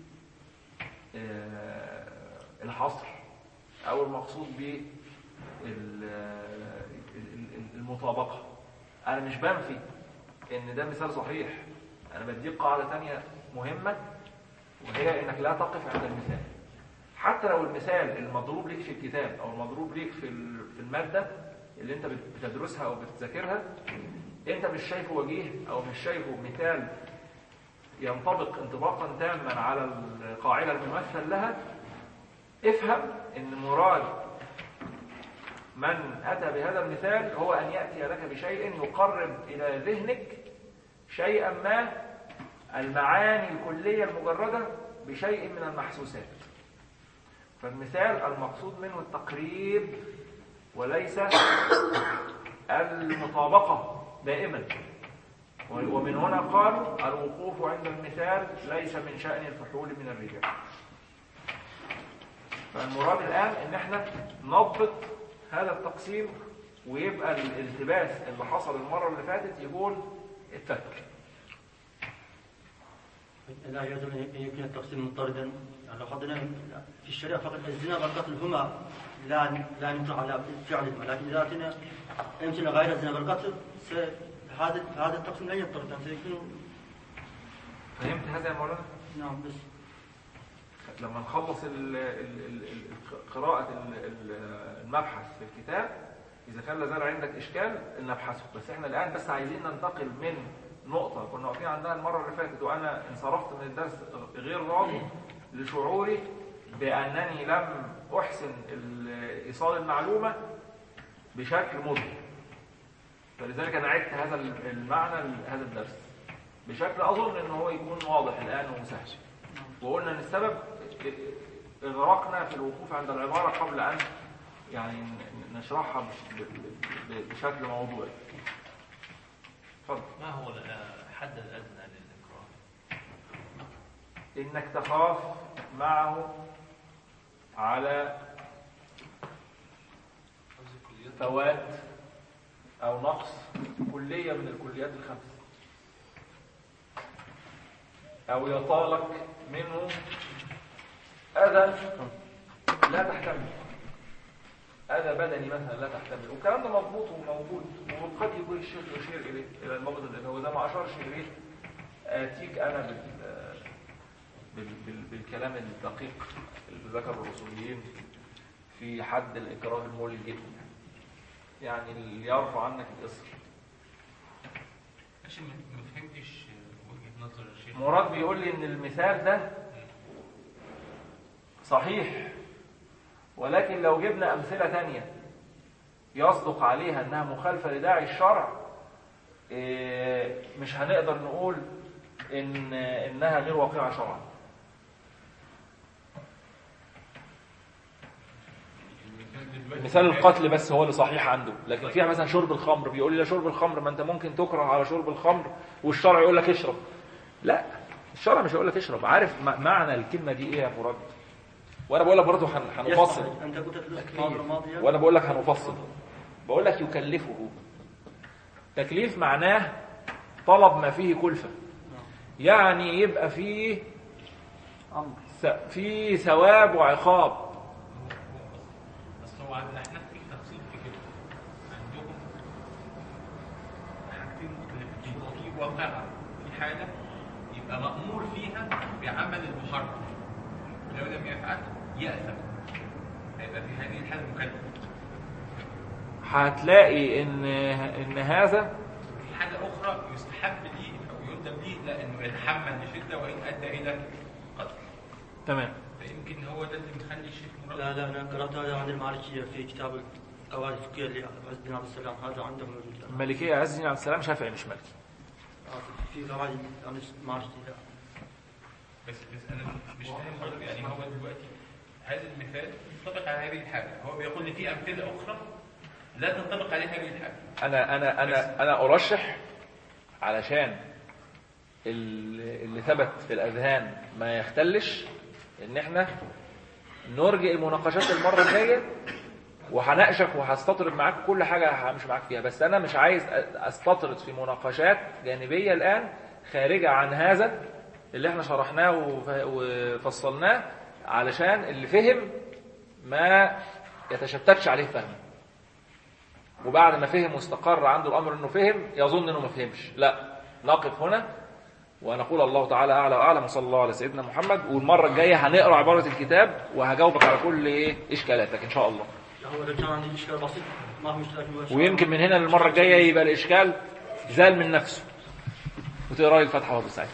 آه، الحصر او المقصود به ال- ال- ال- المطابقة انا مش بنفي ان ده مثال صحيح انا بديك قاعدة تانية مهمة وهي انك لا تقف عند المثال حتى لو المثال المضروب ليك في الكتاب او المضروب ليك في ال- في المادة اللي انت بت- بتدرسها او بتذاكرها انت مش شايفه وجيه او مش شايفه مثال ينطبق انطباقا تاما على القاعدة الممثل لها افهم ان مراد من اتى بهذا المثال هو ان ياتي لك بشيء يقرب الى ذهنك شيئا ما المعاني الكلية المجردة بشيء من المحسوسات فالمثال المقصود منه التقريب وليس المطابقة دائما ومن هنا قالوا الوقوف عند المثال ليس من شأن الفحول من الرجال فالمراد الآن ان احنا نضبط هذا التقسيم ويبقى الالتباس اللي حصل المرة اللي فاتت يكون اتفك لا يجوز أن يكون التقسيم مضطردا يعني لو حطينا في الشريعة فقط الزنا والقتل هما لا لا نكره على فعلهما لكن إذا أتينا أمثلة غير الزنا والقتل س- هذا هذا التقسيم لا يضطرد يعني سيكون فهمت هذا يا مولانا؟ نعم بس لما نخلص ال- ال- ال- ال- قراءة ال- ال- المبحث في الكتاب إذا كان لازال عندك إشكال نبحثه بس إحنا الآن بس عايزين ننتقل من نقطة كنا واقفين عندها المرة اللي فاتت وأنا انصرفت من الدرس غير راضي لشعوري بأنني لم أحسن ال- إيصال المعلومة بشكل مرضي فلذلك أنا عدت هذا المعنى لهذا الدرس بشكل أظن أنه هو يكون واضح الآن وسهل وقلنا ان السبب اغرقنا في الوقوف عند العبارة قبل ان يعني نشرحها بش- ب- ب- بشكل موضوعي اتفضل ما هو الحد الأدنى للإكراه؟ انك تخاف معه على فوات او نقص كلية من الكليات الخمس أو يطالك منه أذى لا تحتمل أذى بدني مثلا لا تحتمل والكلام ده مضبوط وموجود وقد يكون الشيخ يشير إليه إلى الموضوع ده هو ده ما أشارش إليه آتيك أنا بال بال بال بالكلام الدقيق اللي ذكره الأصوليين في حد الإكراه الملجئ يعني اللي يرفع عنك الإصر ماشي ما ما فهمتش وجهة نظر الشيخ مراد بيقول لي ان المثال ده صحيح ولكن لو جبنا امثله تانية يصدق عليها انها مخالفه لداعي الشرع إيه، مش هنقدر نقول ان انها غير واقعه شرعا مثال القتل بس هو اللي صحيح عنده لكن فيها مثلا شرب الخمر بيقول لي لا شرب الخمر ما انت ممكن تكره على شرب الخمر والشرع يقول لك اشرب لا الشرع مش هيقول لك اشرب عارف م- معنى الكلمه دي ايه يا مراد وانا بقول لك برضه هن- هنفصل يصح. أنت قلت في المحاضرة الماضية وانا بقول لك هنفصل بقول لك يكلفه تكليف معناه طلب ما فيه كلفه يعني يبقى فيه أمر س- فيه ثواب وعقاب بس هو عندنا احنا في تفصيل في كده عندكم حاجتين مختلفتين في واقعة في حالة يبقى مأمور فيها بعمل المحرم لو لم يفعل يأثم هيبقى في هذه الحالة مكلف هتلاقي ان ان هذا في حالة أخرى يستحب ليه أو يندب ليه لا إنه يتحمل بشدة وإن أدى إلى قتل تمام فيمكن هو ده اللي مخلي الشيخ مراد لا لا أنا قرأت هذا عند المالكية في كتاب القواعد الفقهية لعز بن عبد السلام هذا عندهم موجود الآن. الملكيه عز بن عبد السلام شافعي مش مالكي آه، في قواعد عند المالكية بس بس انا مش فاهم برضه يعني هو دلوقتي هذا المثال ينطبق على هذه الحاله هو بيقول لي في امثله اخرى لا تنطبق عليها هذه الحاله انا انا انا انا ارشح علشان ال- اللي ثبت في الاذهان ما يختلش ان احنا نرجع المناقشات المره الجايه وهناقشك وهستطرد معاك كل حاجه همشي معاك فيها بس انا مش عايز أ- استطرد في مناقشات جانبيه الان خارجه عن هذا اللي احنا شرحناه وف- وفصلناه علشان اللي فهم ما يتشتتش عليه فهمه وبعد ما فهم واستقر عنده الامر انه فهم يظن انه ما فهمش لا نقف هنا ونقول الله تعالى اعلى واعلم وصلى الله على سيدنا محمد والمره الجايه هنقرا عباره الكتاب وهجاوبك على كل ايه اشكالاتك ان شاء الله هو لو كان عندي إشكال بسيط ما في مشكلة في ويمكن من هنا للمره الجايه يبقى الاشكال زال من نفسه وتقرا لي الفاتحه وهو سعيد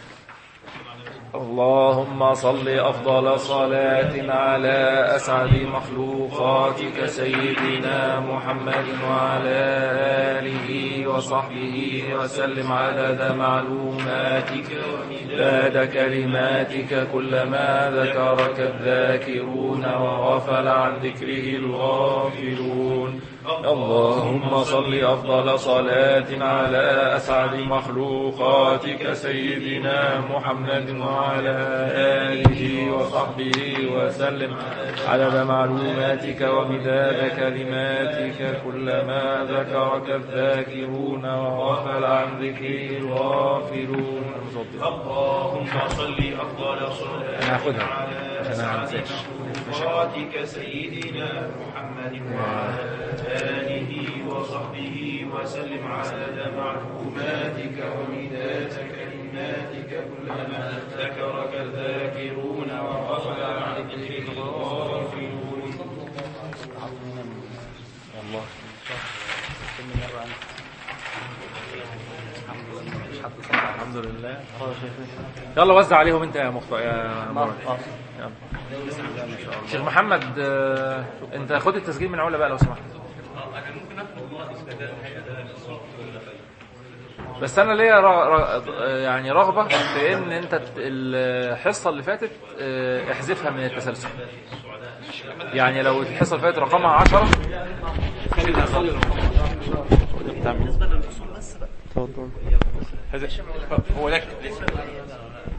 اللهم صل أفضل صلاة على أسعد مخلوقاتك سيدنا محمد وعلى آله وصحبه وسلم عدد معلوماتك ومداد كلماتك كلما ذكرك الذاكرون وغفل عن ذكره الغافلون اللهم صل أفضل صلاة على أسعد مخلوقاتك سيدنا محمد وعلى آله وصحبه وسلم عدد معلوماتك ومداد كلماتك كلما ذكرك الذاكرون وغفل عن ذكره الغافلون اللهم صل أفضل صلاة أنا هاخدها على عشان أنا أسعد منساش. مخلوقاتك سيدنا محمد وعلى آله وصحبه وسلم عدد معلوماتك ومداد كلماتك كلما ذكرك الذاكرون وغفل عن ذكرك الغافلون الله الحمد لله يلا وزع عليهم انت يا مخطئ يا مراد يلا. شيخ محمد آه، انت خد التسجيل من علا بقى لو سمحت اه انا ممكن اخد الله استدلال هذا بس انا ليا ر- ر- يعني رغبه في ان انت ت- الحصه اللي فاتت آه، احذفها من التسلسل يعني لو الحصه اللي فاتت رقمها 10 خلينا خلي بالنسبة للأصول بس بقى هو لك